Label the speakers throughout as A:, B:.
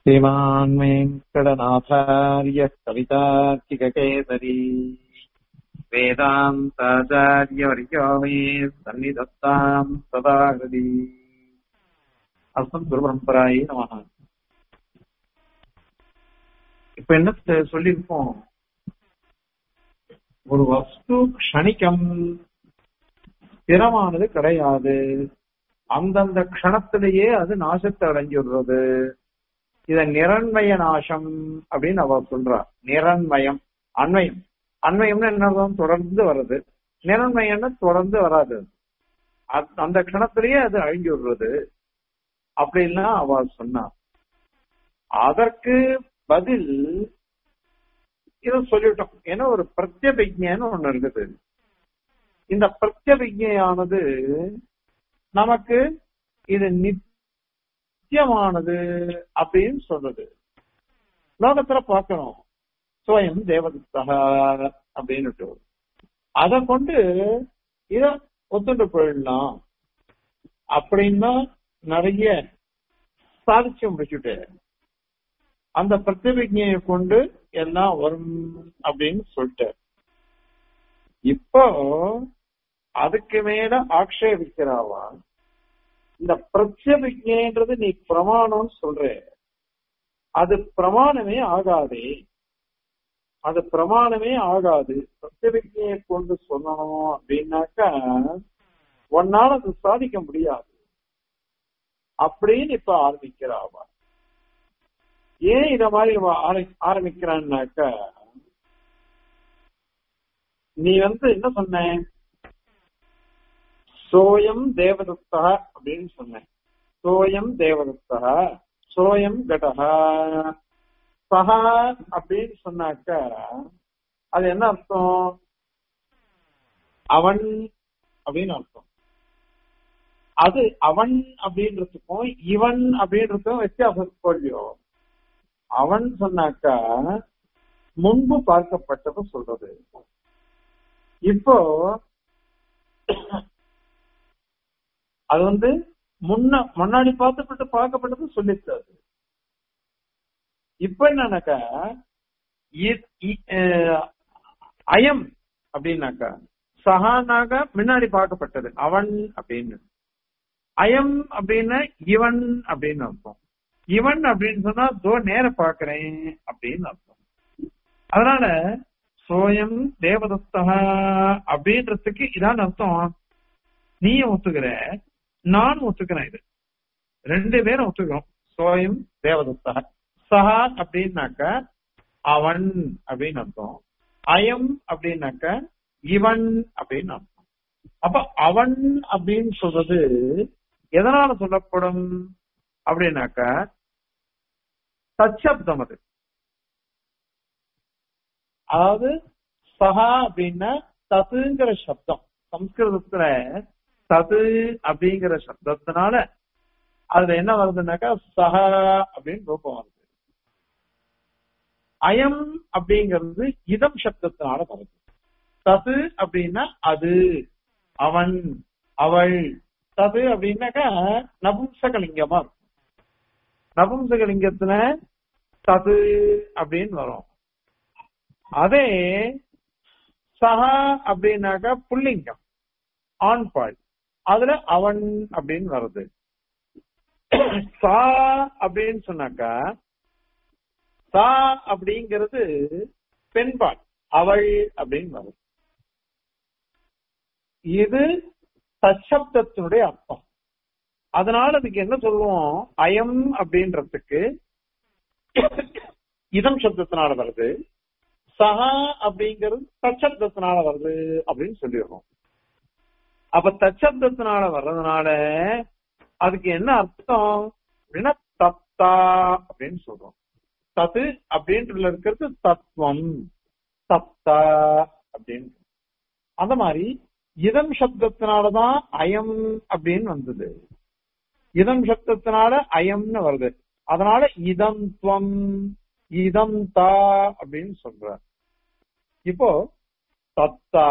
A: श्रीमान् वेङ्कटनाथार्यः कवितार्किककेसरी वेदान्ताचार्यवर्यो मे सन्निधत्ताम् सदा हृदि அஸ்மத் குருபரம்பராயே நமக இப்ப என்ன தெ- சொல்லியிருக்கோம் ஒரு வஸ்து க்ஷணிக்கம் ஸ்திரமானது கிடையாது அந்தந்த க்ஷணத்திலேயே அது நாசத்தை அடைஞ்சிடுறது இத நிரண்மய நாசம் அப்படின்னு அவ சொல்றா நிரண்மயம் அண்மயம் அண்மயம்னு என்னதான் தொடர்ந்து வருது நிரண்மயம்னு தொடர்ந்து வராது அ- அந்த க்ஷணத்திலேயே அது அழிஞ்சு விடுறது அப்படின்னா அவ சொன்னா அதற்கு பதில் இத சொல்லிட்டோம் ஏன்னா ஒரு பிரத்யபிஜைன்னு ஒண்ணு இருக்குது இந்த பிரத்யபிஜையானது நமக்கு இது நித்தியமானது அப்படின்னு சொல்றது லோகத்துல பார்க்கணும் சுயம் தேவதத்தக அப்படின்னுட்டு அதை கொண்டு இத ஒத்துண்டு போயிடலாம் அப்படின்னா நிறைய சாதிச்சு முடிச்சுட்டு அந்த பிரதிபிஜையை கொண்டு எல்லாம் வரும் அப்படின்னு சொல்லிட்டு இப்போ அதுக்கு மேல ஆக்ஷேபிக்கிறாவா இந்த பிரத்யபிஜைன்றது நீ பிரமாணம்னு சொல்ற அது பிரமாணமே ஆகாதே அது பிரமாணமே ஆகாது பிரத்யபிஜையை கொண்டு சொல்லணும் அப்படின்னாக்கா உன்னால அது சாதிக்க முடியாது அப்படின்னு இப்ப ஆரம்பிக்கிறாவா ஏன் இத மாதிரி இவ ஆர- ஆரம்பிக்கிறான்னாக்கா நீ வந்து என்ன சொன்ன சோயம் தேவதத்தா அப்படின்னு சொன்ன சோயம் தேவதத்தா சோயம் கடகா சஹா அப்படின்னு சொன்னாக்கா அது என்ன அர்த்தம் அவன் அப்படின்னு அர்த்தம் அது அவன் அப்படின்றதுக்கும் இவன் அப்படின்றதுக்கும் வித்தியாசம் இல்லையோ அவன் சொன்னாக்கா முன்பு பார்க்கப்பட்டது சொல்றது இப்போ அது வந்து முன்ன முன்னாடி பார்த்துப்பட்டு பார்க்கப்பட்டது சொல்லிச்சு அது இப்ப என்னன்னாக்கா இ- இ- அஹ், அயம் அப்படின்னாக்கா சஹானாக முன்னாடி பார்க்கப்பட்டது அவன் அப்படின்னு அயம் அப்படின்னா இவன் அப்படின்னு அர்த்தம் இவன் அப்படின்னு சொன்னா தோ நேர பாக்குறேன் அப்படின்னு அர்த்தம் அதனால சோயம் தேவதத்தா அப்படின்றதுக்கு இதான் அர்த்தம் நீயும் ஒத்துக்கிற நானும் ஒத்துக்கிறேன் இது ரெண்டு பேரும் ஒத்துக்கிறோம் சோயம் தேவதத்தா சஹா அப்படின்னாக்க அவன் அப்படின்னு அர்த்தம் அயம் அப்படின்னாக்க இவன் அப்படின்னு அர்த்தம் அப்ப அவன் அப்படின்னு சொல்றது எதனால சொல்லப்படும் அப்படின்னாக்க சச்சப்தம் அது அதாவது சஹா அப்படின்னா தத்துங்கிற சப்தம் சம்ஸ்கிருதத்துல தது அப்படிங்கிற சப்தத்தினால அதுல என்ன வருதுன்னாக்கா சஹா அப்படின்னு ரூபம் வருது அயம் அப்படிங்கிறது இதம் சப்தத்தினால வருது தது அப்படின்னா அது அவன் அவள் தது அப்படின்னாக்கா நபும்சகலிங்கமா இருக்கும் நபும்சகலிங்கத்துல தது அப்படின்னு வரும் அதே சஹா அப்படின்னாக்கா புல்லிங்கம் ஆண் பால் அதுல அவன் அப்படின்னு வருது சா அப்படின்னு சொன்னாக்கா சா அப்படிங்கிறது பெண்பால் அவள் அப்படின்னு வருது இது தச்சப்தத்தினுடைய அர்த்தம் அதனால அதுக்கு என்ன சொல்லுவோம் அயம் அப்படின்றதுக்கு இதம் சப்தத்தினால வருது சஹா அப்படிங்கிறது தச்சப்தத்தினால வருது அப்படின்னு சொல்லிடுறோம் அப்ப தச்சப்தத்தினால வர்றதுனால அதுக்கு என்ன அர்த்தம் அப்படின்னா தத்தா அப்படின்னு சொல்றோம் தத்து அப்படின்றதுல இருக்கிறது தத்துவம் தத்தா அப்படின்னு அந்த மாதிரி இதம் சப்தத்தினாலதான் அயம் அப்படின்னு வந்தது இதம் சப்தத்தினால அயம்னு வருது அதனால இதம் துவம் இதம் தா அப்படின்னு சொல்ற இப்போ தத்தா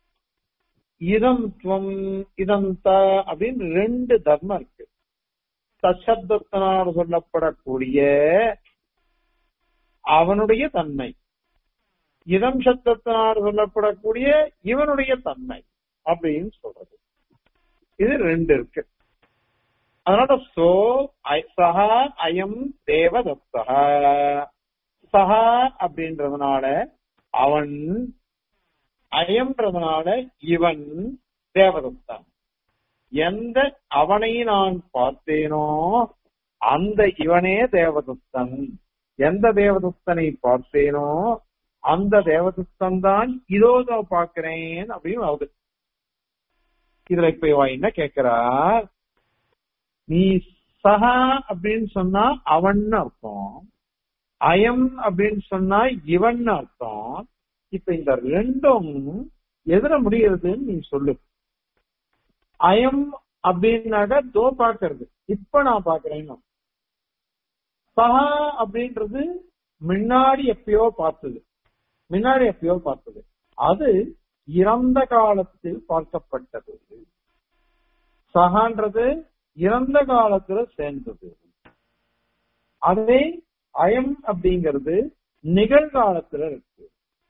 A: இதம் துவம் இதம் த அப்படின்னு ரெண்டு தர்மம் இருக்கு தசப்தத்தினால் சொல்லப்படக்கூடிய அவனுடைய தன்மை இதம் சப்தத்தினால் சொல்லப்படக்கூடிய இவனுடைய தன்மை அப்படின்னு சொல்றது இது ரெண்டு இருக்கு அதனால சோ ஐ- சஹா அயம் தேவதத்தா சஹா அப்படின்றதுனால அவன் அயம்ன்றதுனால இவன் தேவதத்தன் எந்த அவனை நான் பார்த்தேனோ அந்த இவனே தேவதத்தன் எந்த தேவதத்தனை பார்த்தேனோ அந்த தேவதத்தன் தான் இதோ நான் பார்க்கிறேன் அப்படின்னு ஆகுது இதுல இப்ப இவன் என்ன கேக்குறா நீ சஹா அப்படின்னு சொன்னா அவன் அர்த்தம் அயம் அப்படின்னு சொன்னா இவன் அர்த்தம் இப்ப இந்த ரெண்டும் எதிர முடிகிறதுன்னு நீ சொல்லு அயம் அப்படின்னாக்க தோ பாக்குறது இப்ப நான் பாக்குறேன் சஹா அப்படின்றது முன்னாடி எப்பயோ பார்த்தது முன்னாடி எப்பயோ பார்த்தது அது இறந்த காலத்தில் பார்க்கப்பட்டது சகான்றது இறந்த காலத்துல சேர்ந்தது அதே அயம் அப்படிங்கிறது நிகழ்காலத்துல இருக்கு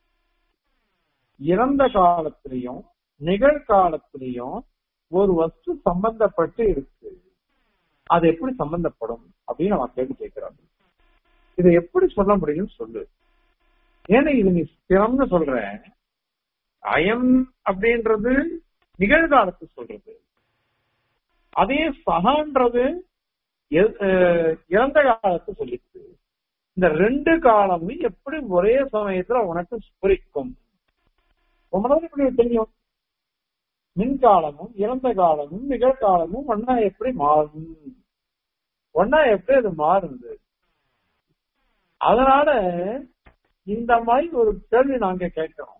A: இறந்த காலத்திலையும் நிகழ்காலத்திலையும் ஒரு வஸ்து சம்பந்தப்பட்டு இருக்கு அது எப்படி சம்பந்தப்படும் அப்படின்னு அவன் கேள்வி கேட்கிறான் இதை எப்படி சொல்ல முடியும் சொல்லு ஏன்னா இது நீ ஸ்திரம்னு சொல்ற அயம் அப்படின்றது நிகழ்காலத்து சொல்றது அதே சகான்றது எ- அஹ் இறந்த காலத்து சொல்லிச்சு இந்த ரெண்டு காலமும் எப்படி ஒரே சமயத்துல உனக்கு ஸ்புரிக்கும் ரொம்ப நாள் இப்படி தெரியும் மின்காலமும் இறந்த காலமும் நிகழ்காலமும் ஒன்னா எப்படி மாறும் ஒன்னா எப்படி அது மாறுது அதனால இந்த மாதிரி ஒரு கேள்வி நாங்க கேட்கிறோம்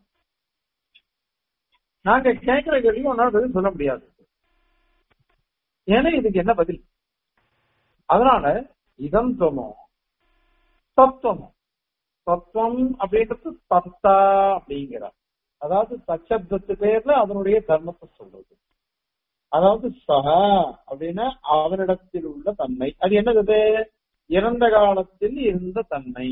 A: நாங்க கேட்கிற கேள்வி ஒன்னால பதில் சொல்ல முடியாது ஏன்னா இதுக்கு என்ன பதில் அதனால இதம் சொன்னோம் தத்துவம் தத்துவம் அப்படின்றது தத்தா அப்படிங்கிறார் அதாவது தச்சப்தத்து பேர்ல அதனுடைய தர்மத்தை சொல்றது அதாவது சஹ அப்படின்னா அவனிடத்தில் உள்ள தன்மை அது என்னது இறந்த காலத்தில் இருந்த தன்மை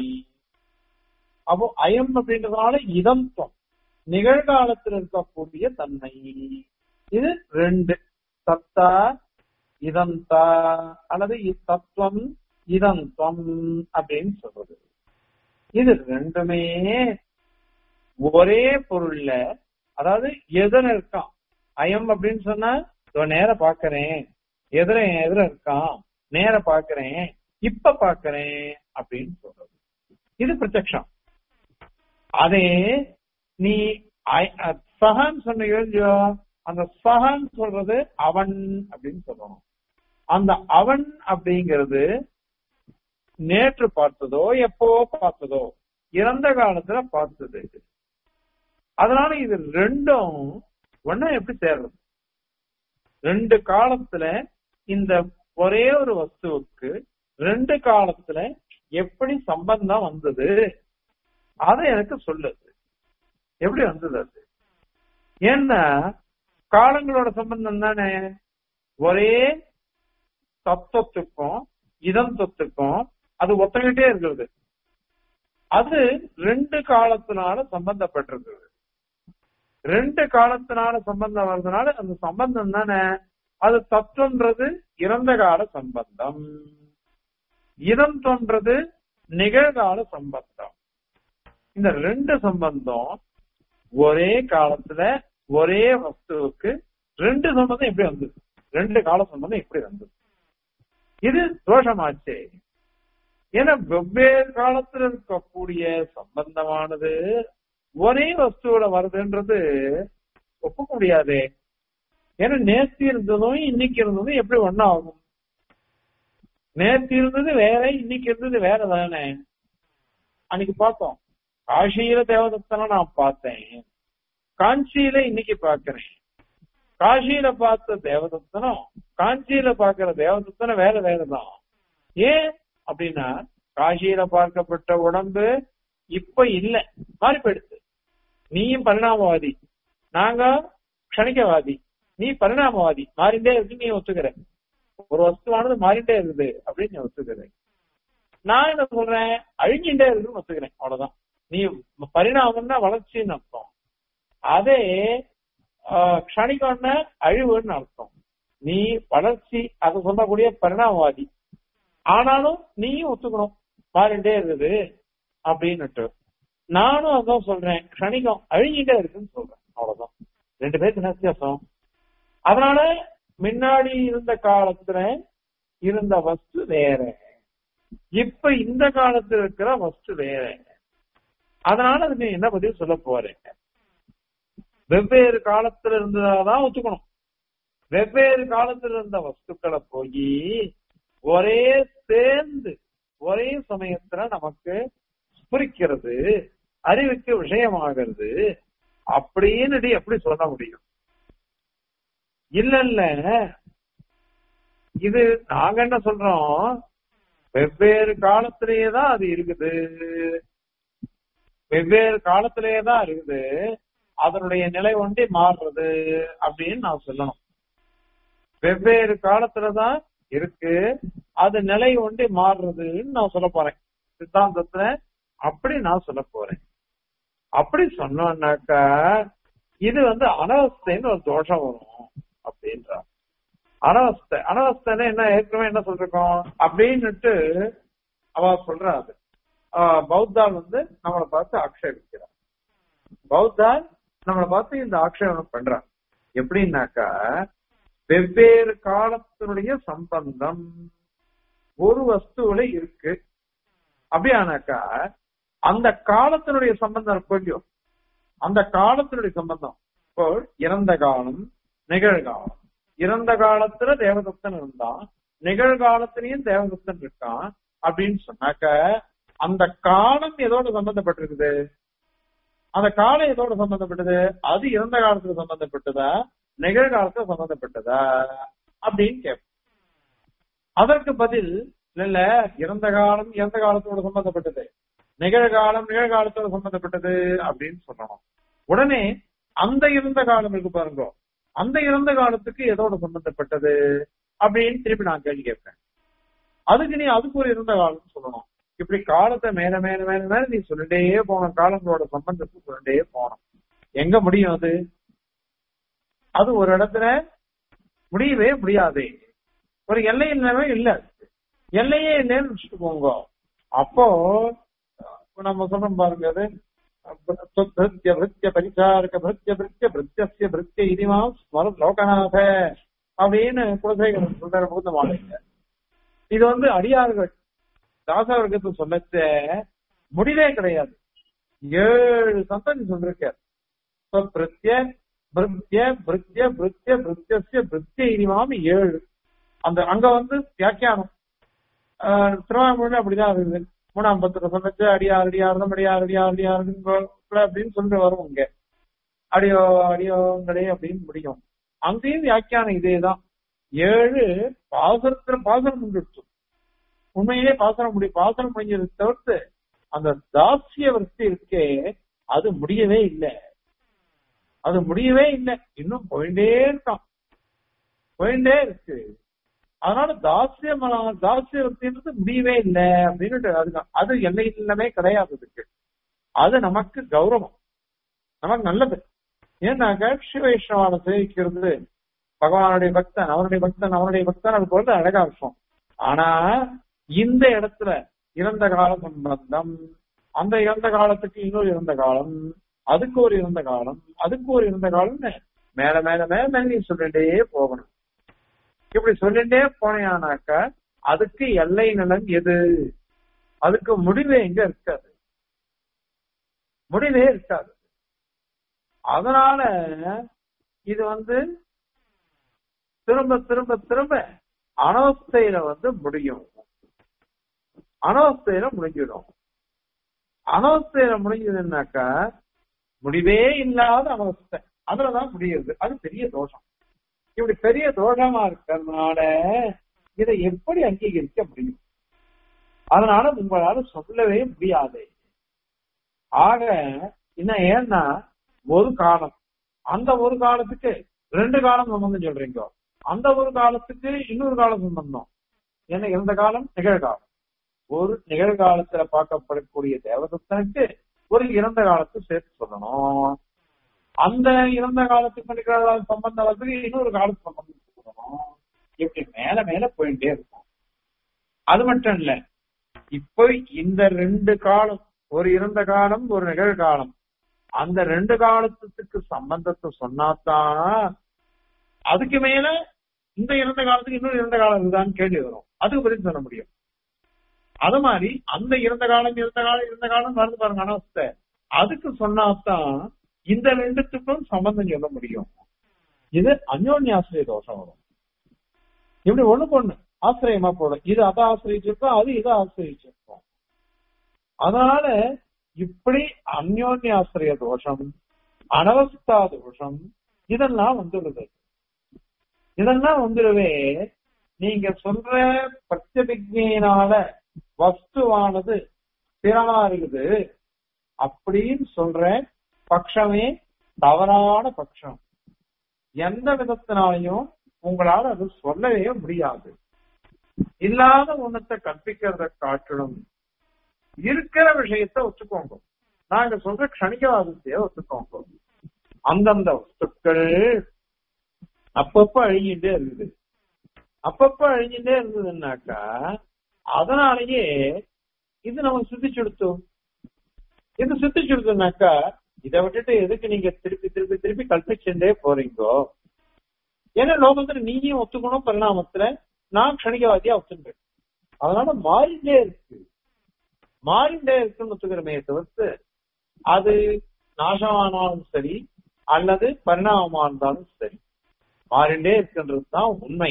A: அப்போ அயம் அப்படின்றதுனால இதம்தம் நிகழ்காலத்தில் இருக்கக்கூடிய தன்மை இது ரெண்டு தத்தா இதந்தா அல்லது இ- தத்துவம் இதந்தம் அப்படின்னு சொல்றது இது ரெண்டுமே ஒரே பொருள்ல அதாவது எதிர இருக்கான் அயம் அப்படின்னு சொன்னா இதோ நேர பாக்குறேன் எதிர என் எதிர இருக்கான் நேர பாக்குறேன் இப்ப பாக்குறேன் அப்படின்னு சொல்றது இது பிரத்யக்ஷம் அதே நீ ஐ- அ- சஹான்னு சொன்ன இல்லையோ அந்த சஹான்னு சொல்றது அவன் அப்படின்னு சொல்லணும் அந்த அவன் அப்படிங்கிறது நேற்று பார்த்ததோ எப்போ பார்த்ததோ இறந்த காலத்துல பார்த்தது அதனால இது ரெண்டும் ஒன்னா எப்படி சேர்றது ரெண்டு காலத்துல இந்த ஒரே ஒரு வஸ்துவுக்கு ரெண்டு காலத்துல எப்படி சம்பந்தம் வந்தது அதை எனக்கு சொல்லுது எப்படி வந்தது அது ஏன்னா காலங்களோட சம்பந்தம் தானே ஒரே தத்துவத்துக்கும் இதந்தத்துக்கும் அது ஒத்தங்கிட்டே இருக்கிறது அது ரெண்டு காலத்தினால சம்பந்தப்பட்டிருக்கிறது ரெண்டு காலத்தினால சம்பந்தம் வர்றதுனால அந்த சம்பந்தம் தானே அது தத்துவன்றது இறந்த கால சம்பந்தம் இதந்தோன்றது நிகழ்கால சம்பந்தம் இந்த ரெண்டு சம்பந்தம் ஒரே காலத்துல ஒரே வஸ்துவுக்கு ரெண்டு சம்பந்தம் எப்படி வந்தது ரெண்டு கால சம்பந்தம் எப்படி வந்தது இது தோஷமாச்சே ஏன்னா வெவ்வேறு காலத்துல இருக்கக்கூடிய சம்பந்தமானது ஒரே வஸ்துவோட வருதுன்றது ஒப்புக்க முடியாதே ஏன்னா நேத்து இருந்ததும் இன்னைக்கு இருந்ததும் எப்படி ஒண்ணா ஆகும் நேத்து இருந்தது வேற இன்னைக்கு இருந்தது வேற தானே அன்னைக்கு பார்த்தோம் காஷியில தேவதத்தனை நான் பார்த்தேன் காஞ்சியில இன்னைக்கு பாக்குறேன் காஷியில பார்த்த தேவதத்தனும் காஞ்சியில பார்க்கிற தேவதத்தனும் வேற வேறதான் ஏன் அப்படின்னா காஷியில பார்க்கப்பட்ட உடம்பு இப்ப இல்ல மாறி போயிடுச்சு நீயும் பரிணாமவாதி நாங்க க்ஷணிகவாதி நீ பரிணாமவாதி மாறிண்டே இருக்கு நீ ஒத்துக்கிற ஒரு வஸ்துவானது மாறிட்டே இருக்குது அப்படின்னு நீ ஒத்துக்கிறேன் நான் என்ன சொல்றேன் அழிஞ்சிட்டே இருக்குன்னு ஒத்துக்கிறேன் அவ்வளவுதான் நீ பரிணாமம்னா வளர்ச்சின்னு அர்த்தம் அதே ஆஹ், க்ஷணிகம்னா அழிவுன்னு அர்த்தம் நீ வளர்ச்சி அதை சொல்லக்கூடிய பரிணாமவாதி ஆனாலும் நீயும் ஒத்துக்கணும் மாறிட்டே இருக்குது அப்படின்னுட்டு நானும் அதான் சொல்றேன் க்ஷணிகம் அழிஞ்சிட்டே இருக்குன்னு சொல்றேன் அவ்வளவுதான் ரெண்டு பேருக்கு வித்தியாசம் அதனால முன்னாடி இருந்த காலத்துல இருந்த வஸ்து வேற இப்ப இந்த காலத்துல இருக்கிற வஸ்து வேற அதனால அது நீ என்ன பதில் சொல்ல போறேன் வெவ்வேறு காலத்துல இருந்ததான் ஒத்துக்கணும் வெவ்வேறு காலத்துல இருந்த வஸ்துக்களை போய் ஒரே சேர்ந்து ஒரே சமயத்துல நமக்கு புரிக்கிறது அறிவுக்கு விஷயமாகிறது அப்படின்னு நீ எப்படி சொல்ல முடியும் இல்ல இல்ல இது நாங்க என்ன சொல்றோம் வெவ்வேறு காலத்திலேயே தான் அது இருக்குது வெவ்வேறு காலத்திலேயே தான் இருக்குது அதனுடைய நிலை ஒன்றி மாறுறது அப்படின்னு நான் சொல்லணும் வெவ்வேறு காலத்துலதான் இருக்கு அது நிலை ஒன்றி மாறுறதுன்னு நான் சொல்ல போறேன் சித்தாந்தத்துல அப்படி நான் சொல்ல போறேன் அப்படி சொன்னோம்னாக்கா இது வந்து அனவஸ்தைன்னு ஒரு தோஷம் வரும் அப்படின்றா அனவஸ்தை அனவஸ்தைன்னா என்ன ஏற்கனவே என்ன சொல்லிருக்கோம் அப்படின்னுட்டு அவ சொல்றா அது ஆஹ் பௌத்தால் வந்து நம்மளை பார்த்து ஆக்ஷேபிக்கிறார் பௌத்தால் நம்மளை பார்த்து இந்த ஆக்ஷேபம் பண்றான் எப்படின்னாக்கா வெவ்வேறு காலத்தினுடைய சம்பந்தம் ஒரு வஸ்துவில இருக்கு அப்படியானாக்கா அந்த காலத்தினுடைய சம்பந்தம் கொஞ்சம் அந்த காலத்தினுடைய சம்பந்தம் இப்போ இறந்த காலம் நிகழ்காலம் இறந்த காலத்துல தேவதத்தன் இருந்தான் நிகழ்காலத்திலயும் தேவதத்தன் இருக்கான் அப்படின்னு சொன்னாக்க அந்த காலம் எதோட சம்பந்தப்பட்டிருக்குது அந்த காலம் எதோட சம்பந்தப்பட்டது அது இறந்த காலத்துல சம்பந்தப்பட்டதா நிகழ்காலத்துல சம்பந்தப்பட்டதா அப்படின்னு கேட்போம் அதற்கு பதில் இல்ல இறந்த காலம் இறந்த காலத்தோட சம்பந்தப்பட்டது நிகழ்காலம் நிகழ்காலத்தோட சம்பந்தப்பட்டது அப்படின்னு சொல்லணும் உடனே அந்த இறந்த காலம் இருக்கு பாருங்க அந்த இறந்த காலத்துக்கு எதோட சம்பந்தப்பட்டது அப்படின்னு திருப்பி நான் கேள்வி கேட்பேன் அதுக்கு நீ அதுக்கு ஒரு இறந்த காலம் சொல்லணும் இப்படி காலத்தை மேல மேல மேல மேல நீ சொல்லிட்டே போகணும் காலங்களோட சம்பந்தத்தை சொல்லிட்டே போகணும் எங்க முடியும் அது அது ஒரு இடத்துல முடியவே முடியாது ஒரு எல்லை இல்லாம இல்ல எல்லையே இல்லைன்னு வச்சுட்டு போங்க அப்போ நம்ம சொல்றோம் பாருங்க அது பிருத்திய பிருத்திய பரிசாரக பிருத்திய பிருத்திய பிருத்திய பிருத்திய இனிமா ஸ்மர லோகநாத அப்படின்னு குலசேகரன் சொல்ற புகுந்த மாலைங்க இது வந்து அடியார்கள் தாசவர்க்கத்தை சொல்லச்ச முடிவே கிடையாது ஏழு சந்ததி சொல்லிருக்கார் பிருத்திய பிருத்திய பிருத்திய பிருத்திய பிருத்திய பிருத்திய இனிமாம் ஏழு அந்த அங்க வந்து வியாக்கியானம் திருவாரூர்ல அப்படிதான் இருக்குது மூணாம் பத்திர சொல்லச்சு அடியார் அடியார்தம் அடியார் அடியார் அடியார் அப்படின்னு சொல்லிட்டு வரும் இங்க அடியோ அடியோங்களே அப்படின்னு முடியும் அங்கேயும் வியாக்கியானம் இதேதான் ஏழு பாசனத்துல பாசனம் முடிச்சு உண்மையிலே பாசனம் முடியும் பாசனம் முடிஞ்சதை தவிர்த்து அந்த தாசிய விருத்தி இருக்கே அது முடியவே இல்லை அது முடியவே இல்லை இன்னும் போயிட்டே இருக்கான் போயிட்டே இருக்கு அதனால தாசிய தாசிய விருத்தின்றது முடியவே இல்லை அப்படின்னு அதுதான் அது எல்லை இல்லமே கிடையாது அதுக்கு அது நமக்கு கௌரவம் நமக்கு நல்லது ஏன்னாக்க சிவவைஷ்ணவான சேவிக்கிறது பகவானுடைய பக்தன் அவனுடைய பக்தன் அவனுடைய பக்தன் அது போல அழகா இருக்கும் ஆனா இந்த இடத்துல இறந்த கால சம்பந்தம் அந்த இறந்த காலத்துக்கு இன்னொரு இறந்த காலம் அதுக்கு ஒரு இறந்த காலம் அதுக்கு ஒரு இறந்த காலம்னு மேல மேல மேல மேல நீ சொல்லிட்டே போகணும் இப்படி சொல்லிட்டே போனேனாக்க அதுக்கு எல்லை நலன் எது அதுக்கு முடிவு எங்க இருக்காது முடிவே இருக்காது அதனால இது வந்து திரும்ப திரும்ப திரும்ப அனவஸ்தையில வந்து முடியும் அனவஸ்தையில முடிஞ்சிடும் அனவஸ்தையில முடிஞ்சதுன்னாக்கா முடிவே இல்லாத அனவஸ்தை அதுலதான் முடியுது அது பெரிய தோஷம் இப்படி பெரிய தோஷமா இருக்கிறதுனால இதை எப்படி அங்கீகரிக்க முடியும் அதனால உங்களால சொல்லவே முடியாது ஆக இன்னும் ஏன்னா ஒரு காலம் அந்த ஒரு காலத்துக்கு ரெண்டு காலம் சம்பந்தம் சொல்றீங்க அந்த ஒரு காலத்துக்கு இன்னொரு கால சம்பந்தம் ஏன்னா இறந்த காலம் நிகழ்காலம் ஒரு நிகழ்காலத்துல பார்க்கப்படக்கூடிய தேவதத்தனுக்கு ஒரு இறந்த காலத்தை சேர்த்து சொல்லணும் அந்த இறந்த காலத்துக்கு நிகழ்கால சம்பந்தம் வந்து இன்னொரு காலத்து சம்பந்தம் சொல்லணும் இப்படி மேல மேல போயிட்டே இருக்கும் அது மட்டும் இல்ல இப்போ இந்த ரெண்டு காலம் ஒரு இறந்த காலம் ஒரு நிகழ்காலம் அந்த ரெண்டு காலத்துக்கு சம்பந்தத்தை சொன்னாதான் அதுக்கு மேல இந்த இறந்த காலத்துக்கு இன்னொரு இறந்த காலம் இருக்குதான்னு கேள்வி வரும் அதுக்கு பதில் சொல்ல முடியும் அது மாதிரி அந்த இறந்த காலம் இறந்த காலம் இறந்த காலம் வருது பாருங்க அனவஸ்தை அதுக்கு சொன்னாதான் இந்த ரெண்டுத்துக்கும் சம்பந்தம் சொல்ல முடியும் இது அந்யோன்யாசிரிய தோஷம் வரும் இப்படி ஒண்ணுக்கு ஒண்ணு ஆசிரியமா போடும் இது அதை ஆசிரியச்சிருக்கோம் அது இதை ஆசிரியச்சிருக்கோம் அதனால இப்படி அந்யோன்யாசிரிய தோஷம் அனவஸ்தா தோஷம் இதெல்லாம் வந்துடுது இதெல்லாம் வந்துடவே நீங்க சொல்ற பிரத்யபிஜையினால வஸ்துவானது ஸ்திரமா இருக்குது அப்படின்னு சொல்ற பட்சமே தவறான பட்சம் எந்த விதத்தினாலையும் உங்களால அது சொல்லவே முடியாது இல்லாத ஒண்ணத்தை கற்பிக்கிறத காட்டிலும் இருக்கிற விஷயத்த ஒத்துக்கோங்க நாங்க சொல்ற கணிகவாதத்தையே ஒத்துக்கோங்க அந்தந்த வஸ்துக்கள் அப்பப்ப அழிஞ்சுட்டே இருக்குது அப்பப்ப அழிஞ்சுட்டே இருந்ததுன்னாக்கா அதனாலயே இது நமக்கு சுத்திச்சுடுத்தோம் இது சுத்திச்சுடுத்தோம்னாக்கா இதை விட்டுட்டு எதுக்கு நீங்க திருப்பி திருப்பி திருப்பி கல்பிச்சுட்டே போறீங்கோ ஏன்னா லோகத்துல நீயும் ஒத்துக்கணும் பரிணாமத்துல நான் கணிகவாதியா ஒத்துக்கிறேன் அதனால மாறிண்டே இருக்கு மாறிண்டே இருக்குன்னு ஒத்துக்கிறமே தவிர்த்து அது நாசமானாலும் சரி அல்லது பரிணாமமா இருந்தாலும் சரி மாறிண்டே இருக்கின்றது தான் உண்மை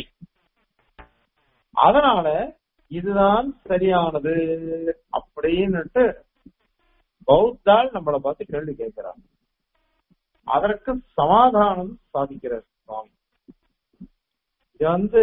A: அதனால இதுதான் சரியானது அப்படின்னுட்டு பௌத்தால் நம்மளை பார்த்து கேள்வி கேட்கிறாங்க அதற்கு சமாதானம் சாதிக்கிறார் சுவாமி இது வந்து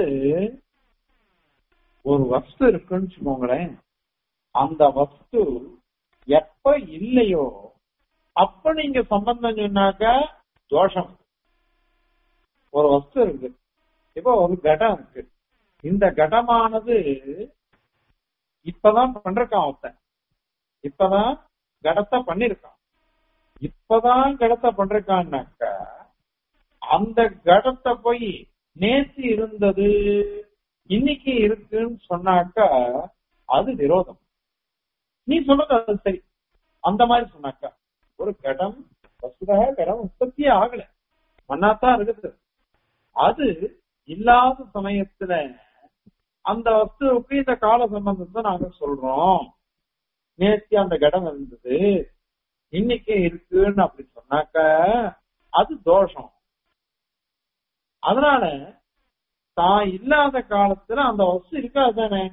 A: ஒரு வஸ்து இருக்குன்னு வச்சுக்கோங்களேன் அந்த வஸ்து எப்ப இல்லையோ அப்ப நீங்க சம்பந்தம் சொன்னாக்க தோஷம் ஒரு வஸ்து இருக்கு இப்போ ஒரு கடம் இருக்கு இந்த கடமானது இப்பதான் பண்றான் ஒருத்தன் இப்பதான் கடத்தை பண்ணிருக்கான் இப்பதான் கடத்தை பண்றான்னாக்க அந்த கடத்தை போய் நேத்து இருந்தது இன்னைக்கு இருக்குன்னு சொன்னாக்கா அது விரோதம் நீ சொல்றது அது சரி அந்த மாதிரி சொன்னாக்கா ஒரு கடம் வசுதாக கடம் உற்பத்தியே ஆகல மண்ணாத்தான் இருக்குது அது இல்லாத சமயத்துல அந்த வஸ்துவுக்கு இந்த கால சம்பந்தத்தை நாங்க சொல்றோம் நேற்று அந்த கடம் இருந்தது இன்னைக்கு இருக்குன்னு அப்படி சொன்னாக்க அது தோஷம் அதனால தான் இல்லாத காலத்துல அந்த வஸ்து இருக்காது தானே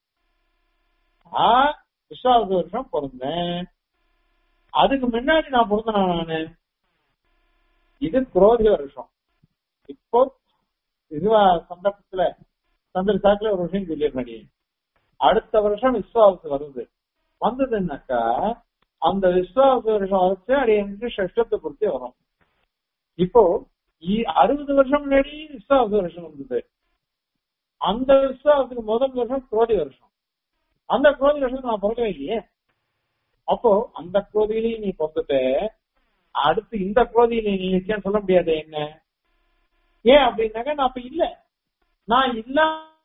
A: நான் விஸ்வாச வருஷம் பிறந்தேன் அதுக்கு முன்னாடி நான் பிறந்தேன் நானு இது குரோதி வருஷம் இப்போ இதுவா சந்தர்ப்பத்துல சந்திர சாக்குல ஒரு விஷயம் சொல்லிடுறேன் அடுத்த வருஷம் விஸ்வாசம் வருது வந்ததுன்னாக்கா அந்த விஸ்வாச வருஷம் வச்சு அடியனுக்கு ஷஷ்டத்தை பொறுத்து வரும் இப்போ அறுபது வருஷம் முன்னாடி விஸ்வாச வருஷம் வந்தது அந்த விஸ்வாசத்துக்கு முதல் வருஷம் குரோதி வருஷம் அந்த குரோதி வருஷம் நான் பிறக்கவே இல்லையே அப்போ அந்த குரோதியிலையும் நீ பிறந்துட்ட அடுத்து இந்த குரோதியில நீ இருக்கேன்னு சொல்ல முடியாது என்ன ஏன் அப்படின்னாக்க நான் அப்ப இல்ல நான் இல்ல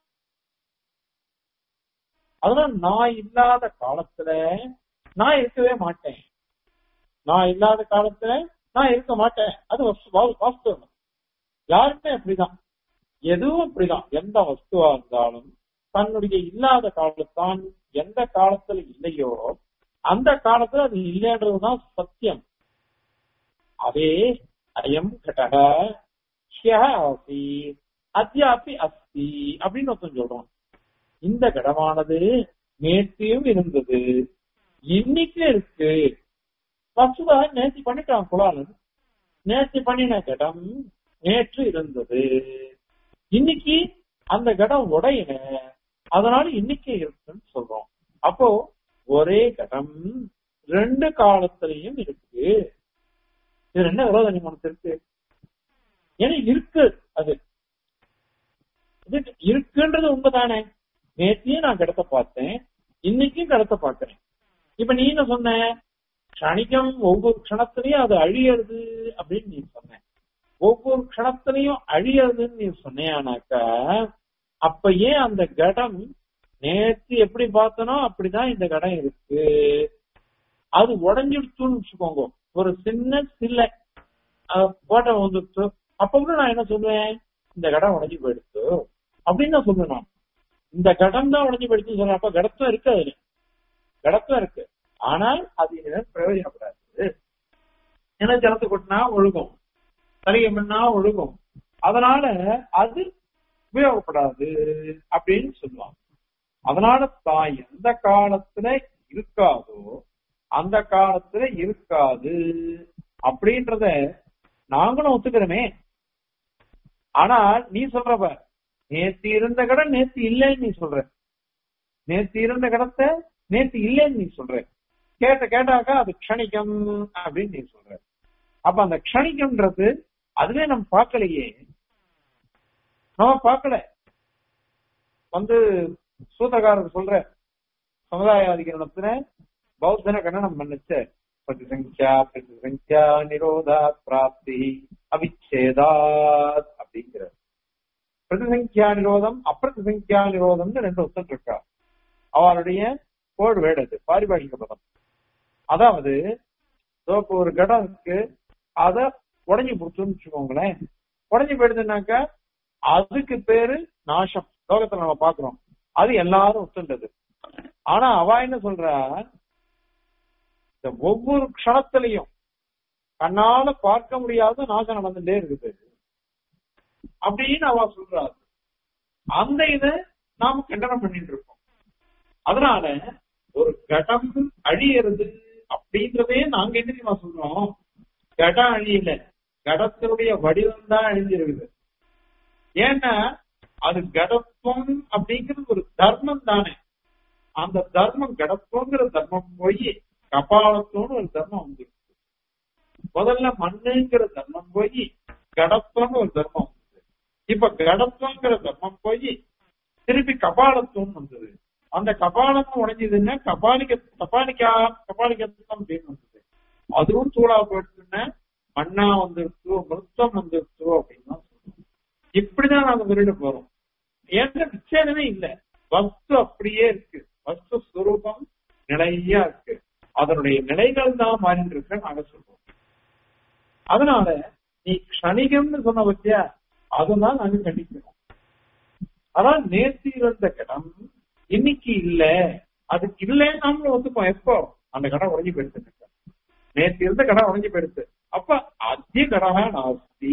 A: அதனால நான் இல்லாத காலத்துல நான் இருக்கவே மாட்டேன் நான் இல்லாத காலத்துல நான் இருக்க மாட்டேன் அது வாஸ்தவம் யாருமே அப்படிதான் எதுவும் அப்படிதான் எந்த வஸ்துவா இருந்தாலும் தன்னுடைய இல்லாத காலத்தான் எந்த காலத்துல இல்லையோ அந்த காலத்துல அது இல்லைன்றதுதான் சத்தியம் அதே அயம் கடக ஆசி அத்தியாப்பி அஸ்தி அப்படின்னு ஒருத்தன் சொல்றான் இந்த கடமானது நேற்றையும் இருந்தது இன்னைக்கு இருக்கு வசுதா நேற்று பண்ணிட்டான் குலாலன் நேற்று பண்ணின கடம் நேற்று இருந்தது இன்னைக்கு அந்த கடம் உடையன அதனால இன்னைக்கு இருக்குன்னு சொல்றோம் அப்போ ஒரே கடம் ரெண்டு காலத்திலையும் இருக்கு இது என்ன விரோத நியமனத்து இருக்கு ஏன்னா இருக்கு அது இது இருக்குன்றது உண்மைதானே நேற்றையும் நான் கடத்த பார்த்தேன் இன்னைக்கும் கடத்த பார்க்கிறேன் இப்ப நீ என்ன சொன்ன கணிகம் ஒவ்வொரு க்ஷணத்திலையும் அது அழியறது அப்படின்னு நீ சொன்ன ஒவ்வொரு க்ஷணத்திலையும் அழியறதுன்னு நீ சொன்னியானாக்கா அப்ப ஏன் அந்த கடம் நேற்று எப்படி பார்த்தனோ அப்படிதான் இந்த கடம் இருக்கு அது உடஞ்சிடுச்சுன்னு வச்சுக்கோங்க ஒரு சின்ன சில்லை போட்ட வந்துடுச்சு அப்ப கூட நான் என்ன சொல்லுவேன் இந்த கடம் உடஞ்சி போயிடுச்சு அப்படின்னு தான் சொல்லுவேன் நான் இந்த கடம் தான் உடஞ்சி போயிடுச்சுன்னு சொல்றேன் அப்ப கடத்தம் இருக்கு அதுல கடத்தம் இருக்கு ஆனால் அது எனக்கு பிரயோஜனப்படாது ஏன்னா ஜலத்தை கொட்டினா ஒழுகும் தலையை பண்ணா ஒழுகும் அதனால அது உபயோகப்படாது அப்படின்னு சொல்லுவாங்க அதனால தான் எந்த காலத்துல இருக்காதோ அந்த காலத்துல இருக்காது அப்படின்றத நாங்களும் ஒத்துக்கிறோமே ஆனா நீ சொல்றப்ப நேத்து இருந்த கடன் நேத்து இல்லைன்னு நீ சொல்ற நேத்து இருந்த கடத்தை நேத்து இல்லைன்னு நீ சொல்ற கேட்ட கேட்டாக்கா அது க்ஷணிகம் அப்படின்னு நீ சொல்ற அப்ப அந்த க்ஷணிகம்ன்றது அதுவே நம்ம பார்க்கலையே நம்ம பார்க்கல வந்து சூதகாரர் சொல்ற சமுதாயாதிகரணத்துல பௌத்தன கண்ணனம் பண்ணுச்ச பிரதிசங்கியா பிரதிசங்கியா நிரோதா பிராப்தி அவிச்சேதாத் அப்படிங்கிற பிரதிசங்கியா நிரோதம் அப்பிரதிசங்கியா நிரோதம்னு ரெண்டு ஒருத்தன் இருக்கா அவருடைய கோடு வேடது பாரிபாஷிக பதம் அதாவது இப்போ ஒரு கடம் இருக்கு அத உடஞ்சி கொடுத்துன்னு வச்சுக்கோங்களேன் உடஞ்சி போயிடுதுனாக்கா அதுக்கு பேரு நாசம் லோகத்துல நம்ம பாக்குறோம் அது எல்லாரும் ஒத்துண்டது ஆனா அவ என்ன சொல்றா இந்த ஒவ்வொரு க்ஷணத்திலையும் கண்ணால பார்க்க முடியாத நாசம் நடந்துட்டே இருக்குது அப்படின்னு அவ சொல்றாரு அந்த இதை நாம கண்டனம் பண்ணிட்டு இருக்கோம் அதனால ஒரு கடம் அழியறது அப்படின்றதே நாங்க என்ன தெரியுமா சொல்றோம் கடம் அழியல கடத்தினுடைய வடிவம் தான் அழிஞ்சிருக்குது ஏன்னா அது கடத்துவம் அப்படிங்கிறது ஒரு தர்மம் தானே அந்த தர்மம் கடத்துவங்கிற தர்மம் போய் கபாலத்தோன்னு ஒரு தர்மம் வந்துருக்கு முதல்ல மண்ணுங்கிற தர்மம் போய் கடத்துவம்னு ஒரு தர்மம் வந்தது இப்ப கடத்துவங்கிற தர்மம் போய் திருப்பி கபாலத்துவம் வந்தது அந்த கபாலம் உடைஞ்சதுன்னா கபாலிக்க கபாலிக்கா கபாலிக்கத்தம் அப்படின்னு வந்தது அதுவும் சூடா போயிடுச்சுன்னா மண்ணா வந்துருச்சு மிருத்தம் வந்துருச்சு அப்படின்னு தான் சொல்றோம் இப்படிதான் நாங்க சொல்லிட்டு போறோம் ஏன்னா விச்சேதமே இல்ல வஸ்து அப்படியே இருக்கு வஸ்து ஸ்வரூபம் நிலையா இருக்கு அதனுடைய நிலைகள் தான் மாறிட்டு இருக்கு நாங்க சொல்றோம் அதனால நீ க்ஷணிகம்னு சொன்ன பத்தியா அதுதான் நாங்க கண்டிக்கிறோம் அதான் நேற்று இருந்த கடம் இன்னைக்கு இல்ல அதுக்கு இல்லைன்னு நாமளும் ஒத்துப்போம் எப்போ அந்த கடை உடஞ்சி போயிடுச்சு நேற்று இருந்த கடை உடஞ்சி போயிடுச்சு அப்ப அத்திய கடகா நாஸ்தி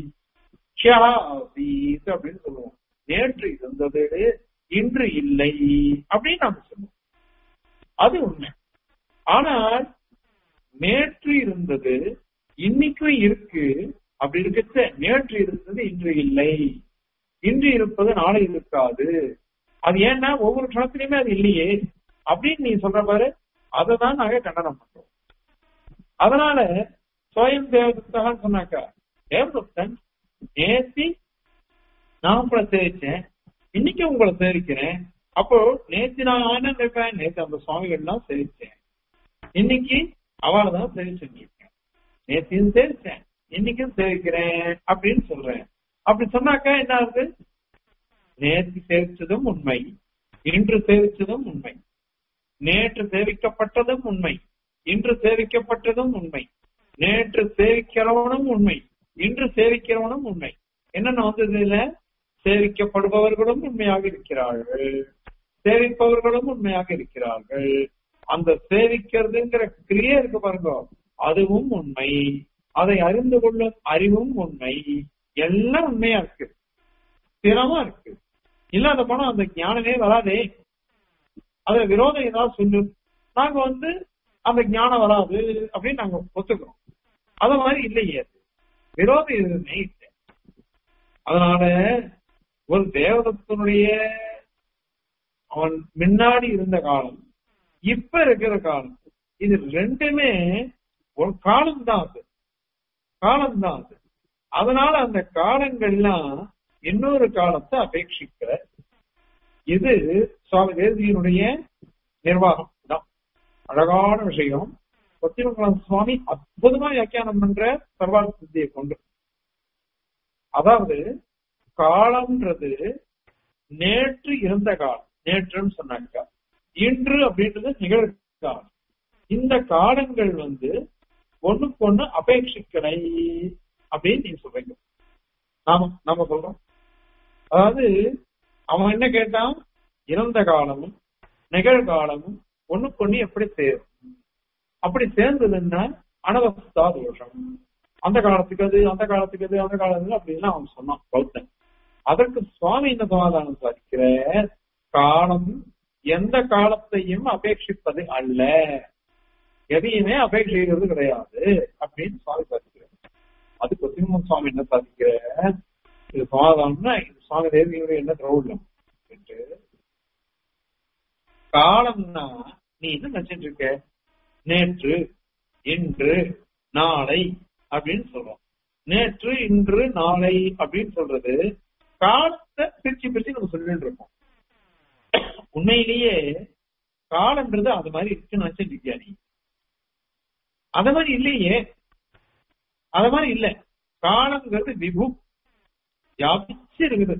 A: ஆசீத் அப்படின்னு சொல்லுவோம் நேற்று இருந்தது இன்று இல்லை அப்படின்னு நாம சொல்லுவோம் அது உண்மை ஆனால் நேற்று இருந்தது இன்னைக்கும் இருக்கு அப்படி இருக்கச்ச நேற்று இருந்தது இன்று இல்லை இன்று இருப்பது நாளை இருக்காது அது ஏன்னா ஒவ்வொரு க்ஷணத்திலயுமே அது இல்லையே அப்படின்னு நீ சொல்ற பாரு அதை தான் நாங்க கண்டனம் பண்றோம் அதனால சுயம் தேவதத்தான் சொன்னாக்கா தேவதத்தன் நேத்தி நான் உங்களை சேவிச்சேன் இன்னைக்கு உங்களை சேவிக்கிறேன் அப்போ நேத்து நான் என்ன நினைப்பேன் நேத்து அந்த சுவாமிகள் தான் சேவிச்சேன் இன்னைக்கு அவளை தான் சேவிச்சுட்டு இருக்கேன் நேத்தையும் சேவிச்சேன் இன்னைக்கும் சேவிக்கிறேன் அப்படின்னு சொல்றேன் அப்படி சொன்னாக்கா என்ன ஆகுது நேற்று சேவிச்சதும் உண்மை இன்று சேவிச்சதும் உண்மை நேற்று சேவிக்கப்பட்டதும் உண்மை இன்று சேவிக்கப்பட்டதும் உண்மை நேற்று சேவிக்கிறவனும் உண்மை இன்று சேவிக்கிறவனும் உண்மை என்னென்ன வந்தது இதுல சேவிக்கப்படுபவர்களும் உண்மையாக இருக்கிறார்கள் சேவிப்பவர்களும் உண்மையாக இருக்கிறார்கள் அந்த சேவிக்கிறதுங்கிற கிரியை இருக்கு பாருங்க அதுவும் உண்மை அதை அறிந்து கொள்ளும் அறிவும் உண்மை எல்லாம் உண்மையா இருக்கு ஸ்திரமா இருக்கு இல்லாத போனா அந்த ஞானமே வராதே அதுல விரோதம் ஏதாவது சொல்லு நாங்க வந்து அந்த ஞானம் வராது அப்படின்னு நாங்க ஒத்துக்கிறோம் அது மாதிரி இல்லையே அது விரோதம் எதுவுமே இல்லை அதனால ஒரு தேவதத்தினுடைய அவன் முன்னாடி இருந்த காலம் இப்ப இருக்கிற காலம் இது ரெண்டுமே ஒரு காலம் தான் அது காலம் தான் அது அதனால அந்த காலங்கள்லாம் இன்னொரு காலத்தை அபேட்சிக்கிற இது சுவாமி தேசியனுடைய நிர்வாகம் தான் அழகான விஷயம் கொத்திமங்கலம் சுவாமி அற்புதமா வியாக்கியானம் பண்ற சர்வார்த்த சித்தியை கொண்டு அதாவது காலம்ன்றது நேற்று இருந்த காலம் நேற்றுன்னு சொன்னாங்க இன்று அப்படின்றது நிகழ்காலம் இந்த காலங்கள் வந்து ஒண்ணுக்கு ஒண்ணு அபேட்சிக்கலை அப்படின்னு நீங்க சொல்றீங்க நாம நம்ம சொல்றோம் அதாவது அவன் என்ன கேட்டான் இறந்த காலமும் நிகழ்காலமும் ஒண்ணுக்கு ஒண்ணு எப்படி சேரும் அப்படி சேர்ந்ததுன்னா அனவஸ்தா தோஷம் அந்த காலத்துக்கு அது அந்த காலத்துக்கு அது அந்த காலத்துக்கு அப்படின்லாம் அவன் சொன்னான் பௌத்தன் அதற்கு சுவாமி என்ன சமாதானம் சாதிக்கிற காலம் எந்த காலத்தையும் அபேட்சிப்பது அல்ல எதையுமே அபேட்சிக்கிறது கிடையாது அப்படின்னு சுவாமி சாதிக்கிறார் அது கொத்திமன் சுவாமி என்ன சாதிக்கிற இது சமாதானம்னா இது சுவாமி தேவியுடைய என்ன திரௌடம் என்று காலம்னா நீ என்ன நினைச்சிட்டு இருக்க நேற்று இன்று நாளை அப்படின்னு சொல்றோம் நேற்று இன்று நாளை அப்படின்னு சொல்றது காலத்தை பிரிச்சு பிரிச்சு நம்ம சொல்லிட்டு இருக்கோம் உண்மையிலேயே காலம்ன்றது அது மாதிரி இருக்குன்னு நினைச்சிட்டு இருக்கியா நீ அத மாதிரி இல்லையே அத மாதிரி இல்ல காலம்ங்கிறது விபு வியாபிச்சு இருக்குது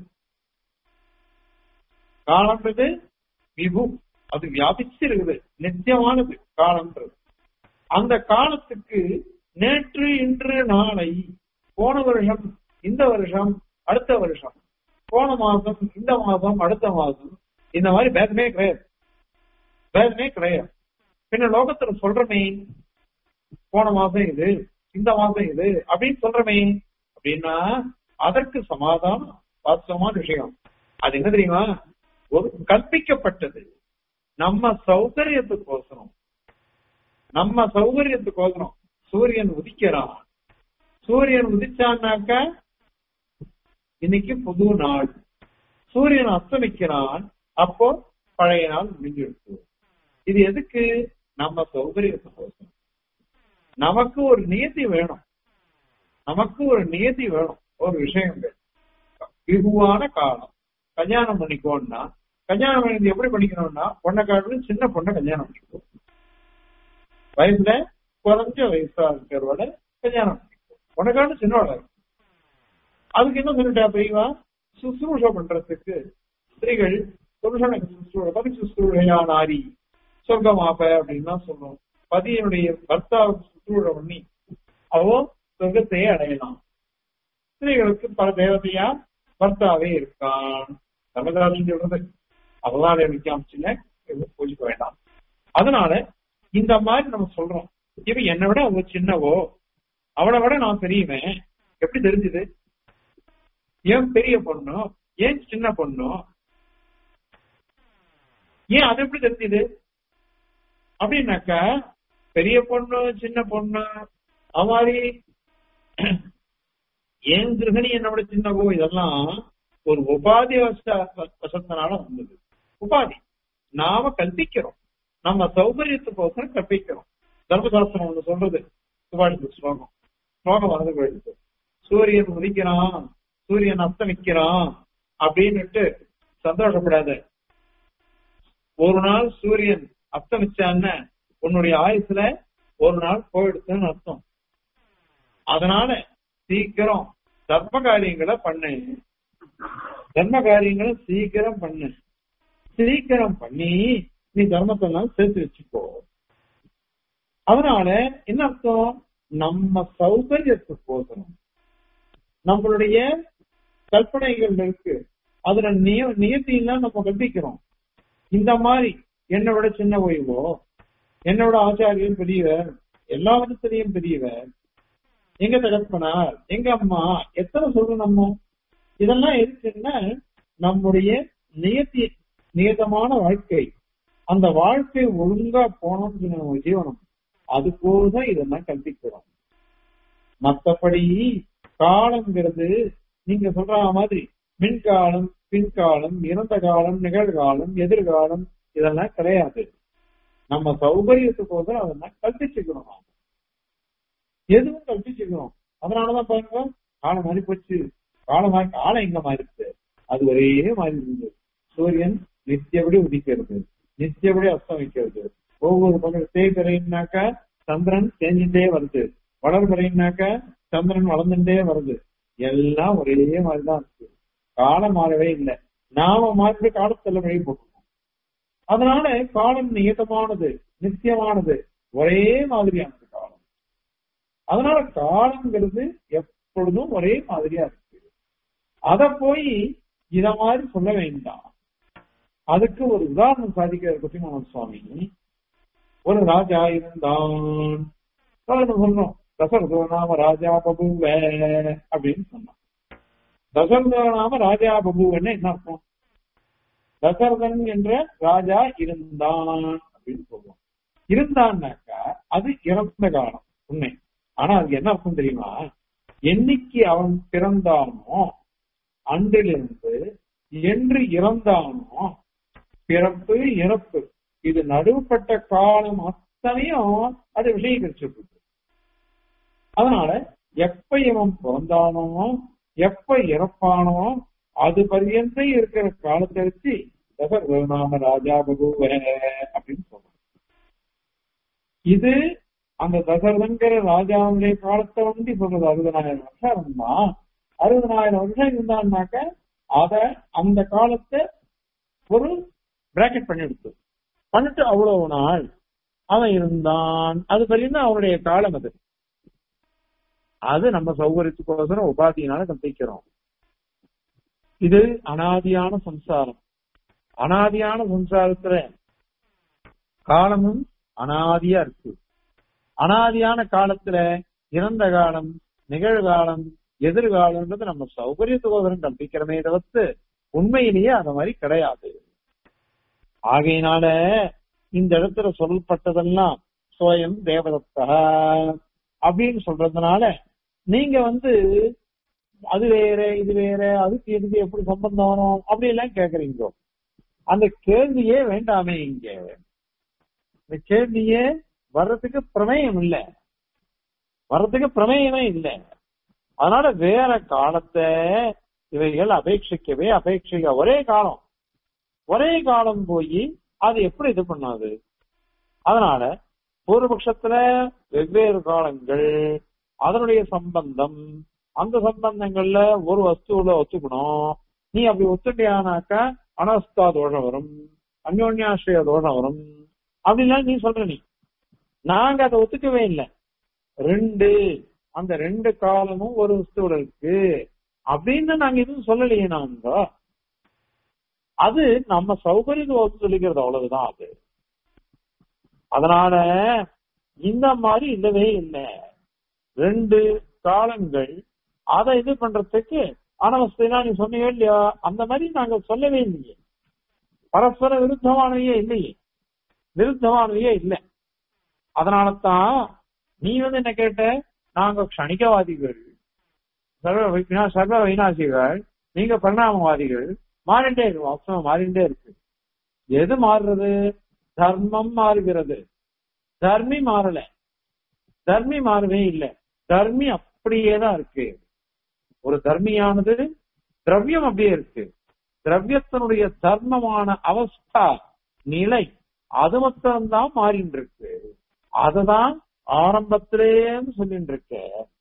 A: காலம்ன்றது விபு அது வியாபிச்சு இருக்குது நித்தியமானது காலம்ன்றது அந்த காலத்துக்கு நேற்று இன்று நாளை போன வருஷம் இந்த வருஷம் அடுத்த வருஷம் போன மாதம் இந்த மாதம் அடுத்த மாதம் இந்த மாதிரி பேதமே கிடையாது பேதமே கிடையாது பின்ன லோகத்துல சொல்றமே போன மாசம் இது இந்த மாசம் இது அப்படின்னு சொல்றமே அப்படின்னா அதற்கு சமாதானம் வாஸ்தவமான விஷயம் அது என்ன தெரியுமா ஒரு கற்பிக்கப்பட்டது நம்ம சௌகரியத்துக்கோசரம் நம்ம சௌகரியத்துக்கோசரம் சூரியன் உதிக்கிறான் சூரியன் உதிச்சான்னாக்க இன்னைக்கு புது நாள் சூரியன் அஸ்தமிக்கிறான் அப்போ பழைய நாள் முடிஞ்சிடுச்சு இது எதுக்கு நம்ம சௌகரியத்துக்கோசரம் நமக்கு ஒரு நியதி வேணும் நமக்கு ஒரு நியதி வேணும் ஒரு விஷயங்கள் பிகுவான காலம் கல்யாணம் பண்ணிக்கோன்னா கல்யாணம் பண்ணி எப்படி பண்ணிக்கணும்னா பொண்ணை காட்டிலும் சின்ன பொண்ணை கல்யாணம் பண்ணிக்கோ வயசுல குறைஞ்ச வயசா இருக்கிறவட கல்யாணம் பண்ணிக்கோ பொண்ணை காட்டிலும் சின்னவள அதுக்கு என்ன சொல்லிட்டா பெரியவா சுசுரூஷ பண்றதுக்கு ஸ்திரீகள் புருஷனுக்கு சுசுரூஷ பதி சுசுரூஷையா நாரி சொர்க்கமாப்ப அப்படின்னு தான் சொல்றோம் பதியனுடைய பர்த்தாவுக்கு சுற்றுலா பண்ணி அவோ சொர்க்கத்தையே அடையலாம் ஸ்திரீகளுக்கு பல தேவதையா பர்த்தாவே இருக்கான் தமிழ்நாடு சொல்றது அவதார விக்காமிச்சுல பூஜிக்க வேண்டாம் அதனால இந்த மாதிரி நம்ம சொல்றோம் இவன் என்னை விட அவ சின்னவோ அவளை விட நான் பெரியவன் எப்படி தெரிஞ்சது ஏன் பெரிய பொண்ணு ஏன் சின்ன பொண்ணு ஏன் அது எப்படி தெரிஞ்சது அப்படின்னாக்கா பெரிய பொண்ணு சின்ன பொண்ணு அது மாதிரி ஏன் கிரகணி என்னோட சின்னவோ இதெல்லாம் ஒரு உபாதி வசத்தினால வந்தது உபாதி நாம கல்பிக்கிறோம் நம்ம சௌகரியத்துக்கோசரம் கற்பிக்கிறோம் தர்மசாஸ்திரம் ஒண்ணு சொல்றது சுபாஷித ஸ்லோகம் ஸ்லோகம் வந்து போயிடுது சூரியன் உதிக்கிறான் சூரியன் அஸ்தமிக்கிறான் அப்படின்னுட்டு சந்தோஷப்படாத ஒரு நாள் சூரியன் அஸ்தமிச்சான்னு உன்னுடைய ஆயுசுல ஒரு நாள் போயிடுச்சுன்னு அர்த்தம் அதனால சீக்கிரம் தர்ம காரியங்களை பண்ணு தர்ம காரியங்களை சீக்கிரம் பண்ணு சீக்கிரம் பண்ணி நீ தர்மத்தெல்லாம் சேர்த்து வச்சுக்கோ அதனால என்ன அர்த்தம் நம்ம சௌகரியத்துக்கோசரம் நம்மளுடைய கற்பனைகள் இருக்கு அதுல நிய நியத்திலாம் நம்ம கற்பிக்கிறோம் இந்த மாதிரி என்னை விட சின்ன ஓய்வோ என்னோட ஆச்சாரியன் பெரியவர் எல்லா விதத்திலையும் பெரியவர் எங்க தகப்பனார் எங்க அம்மா எத்தனை சொல்லணும் நம்ம இதெல்லாம் இருக்குன்னா நம்முடைய நியத்தி நியதமான வாழ்க்கை அந்த வாழ்க்கை ஒழுங்கா போனோம்னு நம்ம ஜீவனம் அதுபோதுதான் இதெல்லாம் கற்பிக்கிறோம் மத்தபடி காலங்கிறது நீங்க சொல்ற மாதிரி மின்காலம் பின்காலம் இறந்த காலம் நிகழ்காலம் எதிர்காலம் இதெல்லாம் கிடையாது நம்ம சௌகரியத்துக்கு அதெல்லாம் கற்பிச்சுக்கணும் எதுவும் கற்பிச்சுக்கணும் அதனாலதான் பாருங்க காலம் மாறி போச்சு காலமா காலம் எங்க மாறிடுச்சு அது ஒரே மாதிரி இருந்தது சூரியன் நித்தியபடி உதிக்கிறது நித்தியபடி அஸ்தமிக்கிறது ஒவ்வொரு பக்கம் தேய்பிறையினாக்கா சந்திரன் தேஞ்சிட்டே வருது வளர்பிறையினாக்கா சந்திரன் வளர்ந்துட்டே வருது எல்லாம் ஒரே மாதிரிதான் இருக்கு காலம் மாறவே இல்லை நாம மாற்றி காலத்துல வழி போட்டுருக்கோம் அதனால காலம் நியதமானது நித்தியமானது ஒரே மாதிரியானது காலம் அதனால காலங்கிறது எப்பொழுதும் ஒரே மாதிரியா இருக்கு அத போய் இத மாதிரி சொல்ல வேண்டாம் அதுக்கு ஒரு உதாரணம் சாதிக்கிற குட்டிமோகன் சுவாமி ஒரு ராஜா இருந்தான் சொல்றோம் தசரதோ நாம ராஜா பபுவ அப்படின்னு சொன்னான் தசரதோ நாம ராஜா பபுவன்னு என்ன அர்த்தம் தசரதன் என்ற ராஜா இருந்தான் அப்படின்னு சொல்லுவோம் இருந்தான்னாக்கா அது இறந்த காலம் உண்மை ஆனா அதுக்கு என்ன அர்த்தம் தெரியுமா என்னைக்கு அவன் பிறந்தானோ அன்றிலிருந்து என்று இறந்தானோ பிறப்பு இறப்பு இது நடுவுப்பட்ட காலம் அத்தனையும் அது விஷயீகரிச்சிருக்கு அதனால எப்ப இவன் பிறந்தானோ எப்ப இறப்பானோ அது பரியந்த இருக்கிற காலத்தை வச்சு தசரநாம ராஜா பகுவ அப்படின்னு சொல்றான் இது அந்த தசரதங்கிற ராஜாவுடைய காலத்தை வந்து சொல்றது அறுபதாயிரம் வருஷம் இருந்தான் அறுபதாயிரம் வருஷம் இருந்தான்னாக்க அத அந்த காலத்தை ஒரு பிராக்கெட் பண்ணி எடுத்து பண்ணிட்டு அவ்வளவு நாள் அவன் இருந்தான் அது பரிந்து அவனுடைய காலம் அது அது நம்ம சௌகரியத்துக்கோசரம் உபாதியினால கற்பிக்கிறோம் இது அனாதியான சம்சாரம் அனாதியான சம்சாரத்துல காலமும் அனாதியா இருக்கு அனாதியான காலத்துல இறந்த காலம் நிகழ்காலம் எதிர்காலம்ன்றது நம்ம சௌகரியத்துக்கோசரம் கற்பிக்கிறமே தவிர்த்து உண்மையிலேயே அந்த மாதிரி கிடையாது ஆகையினால இந்த இடத்துல சொல்லப்பட்டதெல்லாம் சோயம் தேவதத்தா அப்படின்னு சொல்றதுனால நீங்க வந்து அது வேற இது வேற அதுக்கு இதுக்கு எப்படி சம்பந்தம் வரும் அப்படி எல்லாம் கேக்குறீங்க அந்த கேள்வியே வேண்டாமே இங்க இந்த கேள்வியே வர்றதுக்கு பிரமேயம் இல்ல வர்றதுக்கு பிரமேயமே இல்லை அதனால வேற காலத்தை இவைகள் அபேட்சிக்கவே அபேட்சிக்க ஒரே காலம் ஒரே காலம் போய் அது எப்படி இது பண்ணாது அதனால பூர்வபக்ஷத்துல வெவ்வேறு காலங்கள் அதனுடைய சம்பந்தம் அந்த சம்பந்தங்கள்ல ஒரு வஸ்துவில ஒத்துக்கணும் நீ அப்படி ஒத்துட்டியானாக்கா அனஸ்தா தோஷம் வரும் அந்யோன்யாசிரிய தோஷம் வரும் அப்படின்லாம் நீ சொல்ற நீ நாங்க அதை ஒத்துக்கவே இல்லை ரெண்டு அந்த ரெண்டு காலமும் ஒரு வஸ்துவில இருக்கு அப்படின்னு நாங்க எதுவும் சொல்லலையே நாங்க அது நம்ம சௌகரியத்தை சொல்லிக்கிறது அவ்வளவுதான் அது அதனால இந்த மாதிரி இல்லவே இல்லை ரெண்டு காலங்கள் அதை இது பண்றதுக்கு அனவஸ்தைனா நீ சொன்னீங்க இல்லையா அந்த மாதிரி நாங்க சொல்லவே இல்லையே பரஸ்பர விருத்தமானவையே இல்லையே விருத்தமானவையே இல்லை அதனால தான் நீ வந்து என்ன கேட்ட நாங்க க்ஷணிகவாதிகள் சர்வ வினா- சர்வ வைநாசிகள் நீங்க பரிணாமவாதிகள் மாறிண்டே இருக்கு வாஸ்தவம் மாறிண்டே இருக்கு எது மாறுறது தர்மம் மாறுகிறது தர்மி மாறல தர்மி மாறவே இல்லை தர்மி அப்படியே தான் இருக்கு ஒரு தர்மியானது திரவியம் அப்படியே இருக்கு திரவியத்தினுடைய தர்மமான அவஸ்தா நிலை அது மாத்திரம்தான் மாறிட்டு இருக்கு அதுதான் ஆரம்பத்திலேன்னு சொல்லிட்டு இருக்க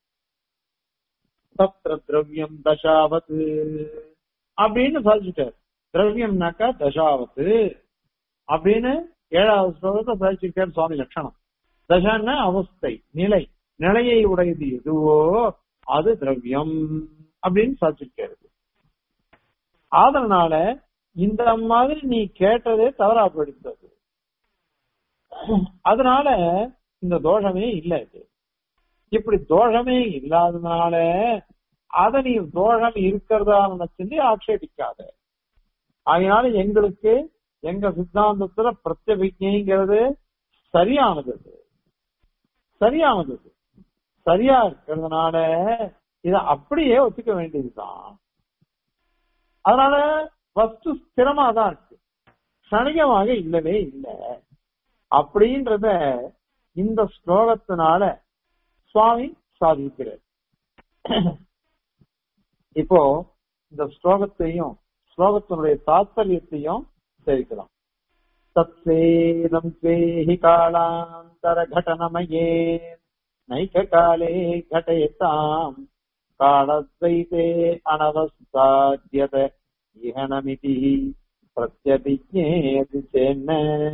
A: தத்ர திரவியம் தசாவத் அப்படின்னு சாதிச்சுட்டார் திரவியம்னாக்கா தசாவத்து அப்படின்னு ஏழாவது ஸ்லோகத்தை சாதிச்சிருக்கார் சுவாமி லட்சணம் தசான்னா அவஸ்தை நிலை நிலையை உடையது எதுவோ அது திரவியம் அப்படின்னு சாதிச்சிருக்காரு அதனால இந்த மாதிரி நீ கேட்டதே தவறா போயிடுத்தது அதனால இந்த தோஷமே இல்லை இது இப்படி தோஷமே இல்லாததுனால அதை நீ தோஷம் இருக்கிறதா நினைச்சு ஆட்சேபிக்காத அதனால எங்களுக்கு எங்க சித்தாந்தத்துல பிரத்யபிஜைங்கிறது சரியானது அது. சரியானது அது. சரியா இருக்கிறதுனால இத அப்படியே ஒத்துக்க வேண்டியதுதான் அதனால வஸ்து ஸ்திரமா தான் இருக்கு சனிகமாக இல்லவே இல்லை அப்படின்றத இந்த ஸ்லோகத்தினால சுவாமி சாதிக்கிறார் இப்போ இந்த ஸ்லோகத்தையும் ஸ்லோகத்தினுடைய தாத்பரியத்தையும் தெரிவிக்கலாம் தத்வேதம் ஸ்வேஹி காலாந்தர கடனமயே நைக காலே घटयताम् कालद्वैते अनवस्ताद्यत इहनमिति प्रत्यभिज्ञेति चेन्न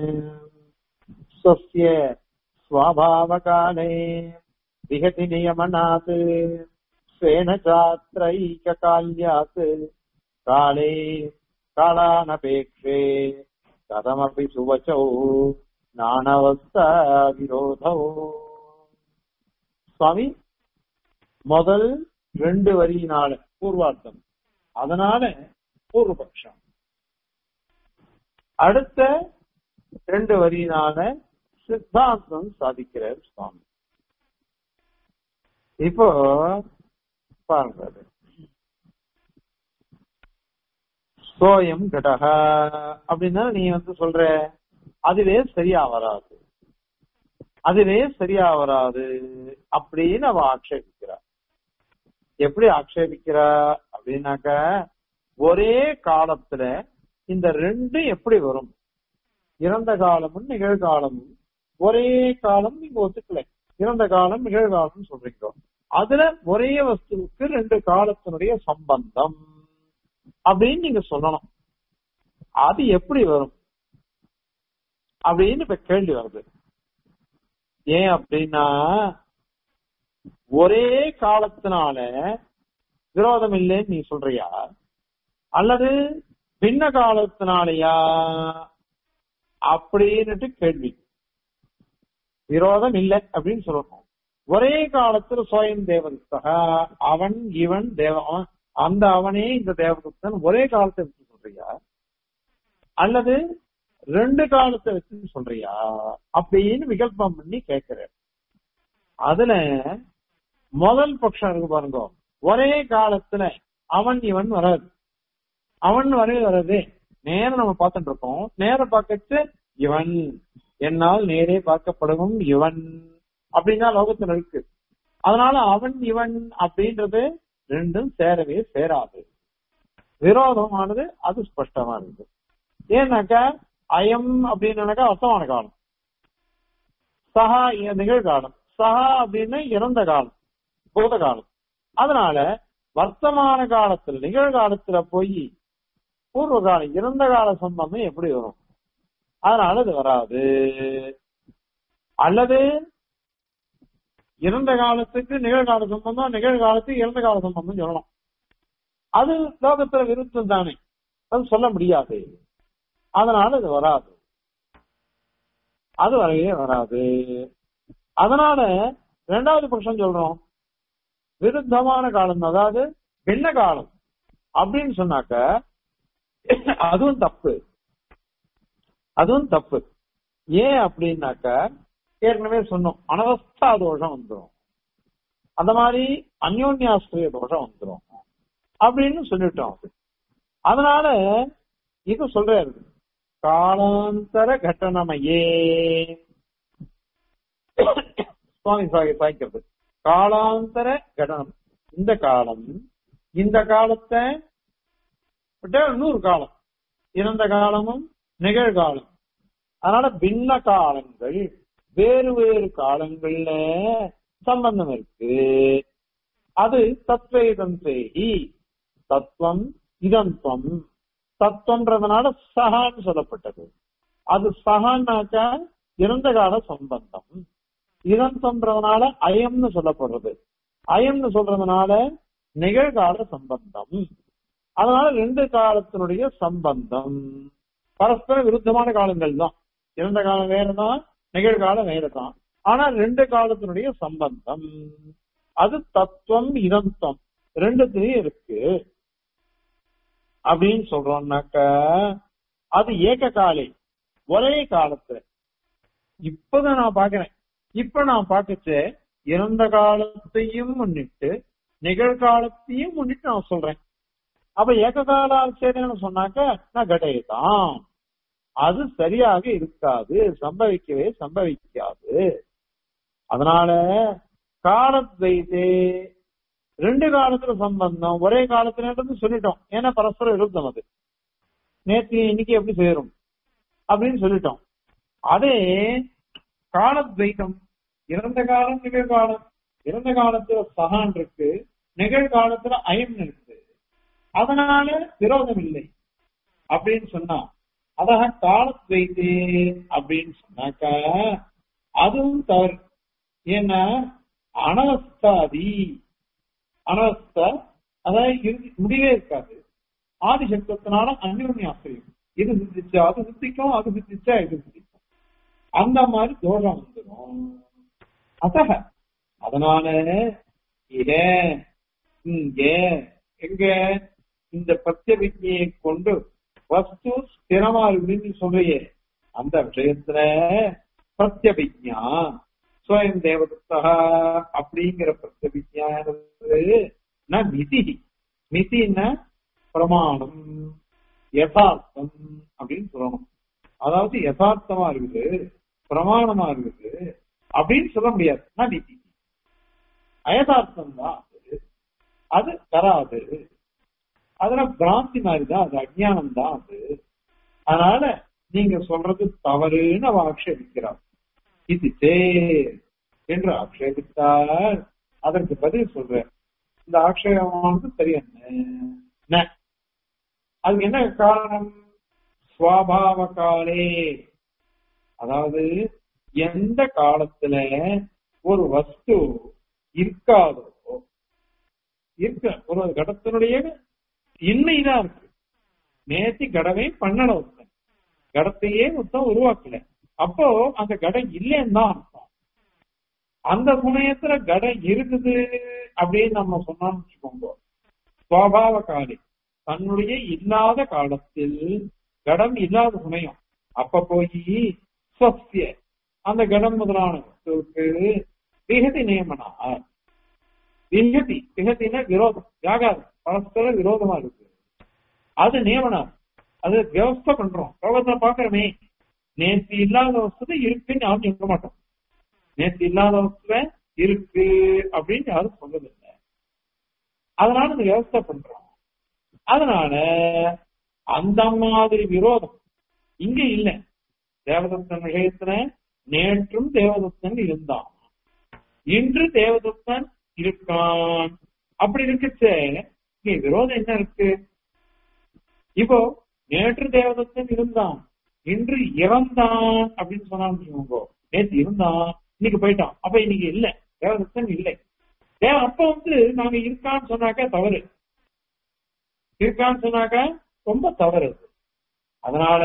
A: स्वस्य स्वाभावकाले विहति नियमनात् स्वेन चात्रैककाल्यात् काले कालानपेक्षे कथमपि सुवचौ नानवस्था विरोधौ சுவாமி முதல் ரெண்டு வரியினால பூர்வார்த்தம் அதனால பூர்வபக்ஷம் அடுத்த ரெண்டு வரியினால சித்தாந்தம் சாதிக்கிறார் சுவாமி இப்போ பாருங்க அது. சோயம் கடக அப்படின்னா நீ வந்து சொல்ற அதுவே சரியா வராது அதுவே சரியா வராது அப்படின்னு அவ ஆக்ஷேபிக்கிறா எப்படி ஆக்ஷேபிக்கிறா அப்படின்னாக்க ஒரே காலத்துல இந்த ரெண்டு எப்படி வரும் இறந்த காலமும் நிகழ்காலமும் ஒரே காலம் நீங்க ஒத்துக்கல இறந்த காலம் நிகழ்காலம் சொல்றீங்க அதுல ஒரே வஸ்துவுக்கு ரெண்டு காலத்தினுடைய சம்பந்தம் அப்படின்னு நீங்க சொல்லணும் அது எப்படி வரும் அப்படின்னு இப்ப கேள்வி வருது ஏன் அப்படின்னா ஒரே காலத்தினால விரோதம் இல்லைன்னு நீ சொல்றியா அல்லது பின்ன காலத்தினாலயா அப்படின்னுட்டு கேள்வி விரோதம் இல்லை அப்படின்னு சொல்லணும் ஒரே காலத்துல சோயம் தேவதத்தக அவன் இவன் தேவ அவன்- அந்த அவனே இந்த தேவதத்தன் ஒரே காலத்தை வச்சு சொல்றியா அல்லது ரெண்டு காலத்தை வச்சு சொல்றியா அப்படின்னு விகல்பம் பண்ணி கேட்கிற அதுல முதல் பட்சம் இருக்கு பாருங்க ஒரே காலத்துல அவன் இவன் வராது அவன் வரை வராது நேரம் நம்ம பார்த்துட்டு இருக்கோம் நேரம் பார்க்கச்சு இவன் என்னால் நேரே பார்க்கப்படவும் இவன் அப்படின்னா லோகத்துல இருக்கு அதனால அவன் இவன் அப்படின்றது ரெண்டும் சேரவே சேராது விரோதமானது அது ஸ்பஷ்டமா இருக்கு ஏன்னாக்கா அயம் அப்படின்னாக்கா வர்த்தமான காலம் சஹா இ- நிகழ்காலம் சஹா அப்படின்னு இறந்த காலம் பூத காலம் அதனால வர்த்தமான காலத்துல நிகழ்காலத்துல போய் பூர்வ காலம் இறந்த கால சம்பந்தம் எப்படி வரும் அதனால அது வராது அல்லது இறந்த காலத்துக்கு நிகழ்கால சம்பந்தம் நிகழ்காலத்துக்கு இறந்த கால சம்பந்தம் சொல்லணும் அது லோகத்துல விருத்தம் தானே அது சொல்ல முடியாது அதனால அது வராது அது வரவே வராது அதனால ரெண்டாவது பட்சம் சொல்றோம் விருத்தமான காலம் அதாவது பின்ன காலம் அப்படின்னு சொன்னாக்க அதுவும் தப்பு அதுவும் தப்பு ஏன் அப்படின்னாக்க ஏற்கனவே சொன்னோம் அனவஸ்தா தோஷம் வந்துடும் அந்த மாதிரி அந்யோன்யாஸ்திரிய தோஷம் வந்துடும் அப்படின்னு சொல்லிட்டோம் அது அதனால இது சொல்றாரு காலாந்தர கட்டணமையே சுவாமி சாகி சாய்க்கிறது காலாந்தர கடனம் இந்த காலம் இந்த காலத்தை விட்டா இன்னொரு காலம் இறந்த காலமும் நிகழ்காலம் அதனால பின்ன காலங்கள் வேறு வேறு காலங்கள்ல சம்பந்தம் இருக்கு அது தத்வேதம் செய்தி தத்துவம் இதந்தம் தத்துவன்றதுனால சகான்னு சொல்லப்பட்டது அது சகான்னாக்கா இறந்த கால சம்பந்தம் இதந்தம்ன்றதுனால அயம்னு சொல்லப்படுறது அயம்னு சொல்றதுனால நிகழ்கால சம்பந்தம் அதனால ரெண்டு காலத்தினுடைய சம்பந்தம் பரஸ்பர விருத்தமான காலங்கள் தான் இறந்த காலம் வேறதான் நிகழ்காலம் வேறதான் ஆனா ரெண்டு காலத்தினுடைய சம்பந்தம் அது தத்துவம் இதந்தம் ரெண்டுத்திலையும் இருக்கு அப்படின்னு சொல்றோம்னாக்க அது ஏக காலை ஒரே காலத்துல இப்பதான் நான் பாக்குறேன் இப்ப நான் பார்க்கச்சு இறந்த காலத்தையும் முன்னிட்டு நிகழ்காலத்தையும் முன்னிட்டு நான் சொல்றேன் அப்ப ஏககால ஆச்சரியம்னு சொன்னாக்க நான் கடையதான் அது சரியாக இருக்காது சம்பவிக்கவே சம்பவிக்காது அதனால காலத்வைதே ரெண்டு காலத்துல சம்பந்தம் ஒரே காலத்துல சொல்லிட்டோம் ஏன்னா பரஸ்பர விருத்தம் அது நேற்று இன்னைக்கு எப்படி சேரும் அப்படின்னு சொல்லிட்டோம் அதே காலத்வைதம் இறந்த காலம் நிகழ்காலம் இறந்த காலத்துல சகான் இருக்கு நிகழ்காலத்துல அயம் இருக்கு அதனால விரோதம் இல்லை அப்படின்னு சொன்னா அதாக காலத்வைத்து அப்படின்னு சொன்னாக்கா அதுவும் தவறு ஏன்னா அனவஸ்தாதி அனவஸ்தா அதாவது இறுதி முடிவே இருக்காது ஆதி சப்தத்தினால அந்யோன்ய ஆசிரியம் இது சித்திச்சா அது சித்திக்கும் அது சித்திச்சா இது சித்திக்கும் அந்த மாதிரி தோஷம் வந்துடும் அத்தக அதனால ஏன் இங்க எங்க இந்த பிரத்யபிஜையை கொண்டு வஸ்து ஸ்திரமா இருக்குன்னு சொல்றியே அந்த விஷயத்துல பிரத்யபிஜா ஸ்வயம் தேவதத்தா அப்படிங்கிற பிரத்யபிஜா நான் மிதி மிதின்னா பிரமாணம் யதார்த்தம் அப்படின்னு சொல்லணும் அதாவது யதார்த்தமா இருக்குது பிரமாணமா இருக்குது அப்படின்னு சொல்ல முடியாது நான் மிதி அயதார்த்தம் தான் அது அது தராது அதுல பிராந்தி மாதிரி தான் அது அஜ்ஞானம் தான் அது அதனால நீங்க சொல்றது தவறுன்னு அவ ஆக்ஷேபிக்கிறார் இது சே என்று ஆக்ஷேபித்தால் அதற்கு பதில் சொல்றேன் இந்த ஆக்ஷேபமானது சரி என்ன அதுக்கு என்ன காரணம் சுவாபாவ காலே அதாவது எந்த காலத்துல ஒரு வஸ்து இருக்காதோ இருக்க ஒரு கடத்தினுடைய இன்னைதான் இருக்கு நேத்தி கடவை பண்ணல ஒருத்தன் கடத்தையே மொத்தம் உருவாக்கல அப்போ அந்த கடம் இல்லைன்னு தான் அர்த்தம் அந்த சமயத்துல கடம் இருக்குது அப்படின்னு நம்ம சொன்னோம்னு வச்சுக்கோங்க சுவாபாவ காலி தன்னுடைய இல்லாத காலத்தில் கடம் இல்லாத சமயம் அப்ப போய் ஸ்வஸ்ய அந்த கடம் முதலான வஸ்துவுக்கு விகதி நியமனார் விகதி விகதினா விரோதம் யாகாது பரஸ்பர விரோதமா இருக்கு அது நியமனம் அது வியவஸ்தை பண்றோம் லோகத்துல பாக்குறமே நேற்று இல்லாத வசதி இருக்குன்னு யாரும் சொல்ல மாட்டோம் நேற்று இல்லாத வசதில இருக்கு அப்படின்னு யாரும் சொல்றதில்லை அதனால இந்த வியவஸ்தை பண்றோம் அதனால அந்த மாதிரி விரோதம் இங்க இல்ல தேவதத்தன் விஷயத்துல நேற்றும் தேவதத்தன் இருந்தான் இன்று தேவதத்தன் இருக்கான் அப்படி இருக்குச்சே இங்க விரோதம் என்ன இருக்கு இப்போ நேற்று தேவதத்தன் இருந்தான் இன்று இறந்தான் அப்படின்னு சொன்னாங்க நேற்று இருந்தான் இன்னைக்கு போயிட்டான் அப்ப இன்னைக்கு இல்ல தேவதத்தன் இல்லை தேவ அப்ப வந்து நாங்க இருக்கான்னு சொன்னாக்கா தவறு இருக்கான்னு சொன்னாக்கா ரொம்ப தவறு அதனால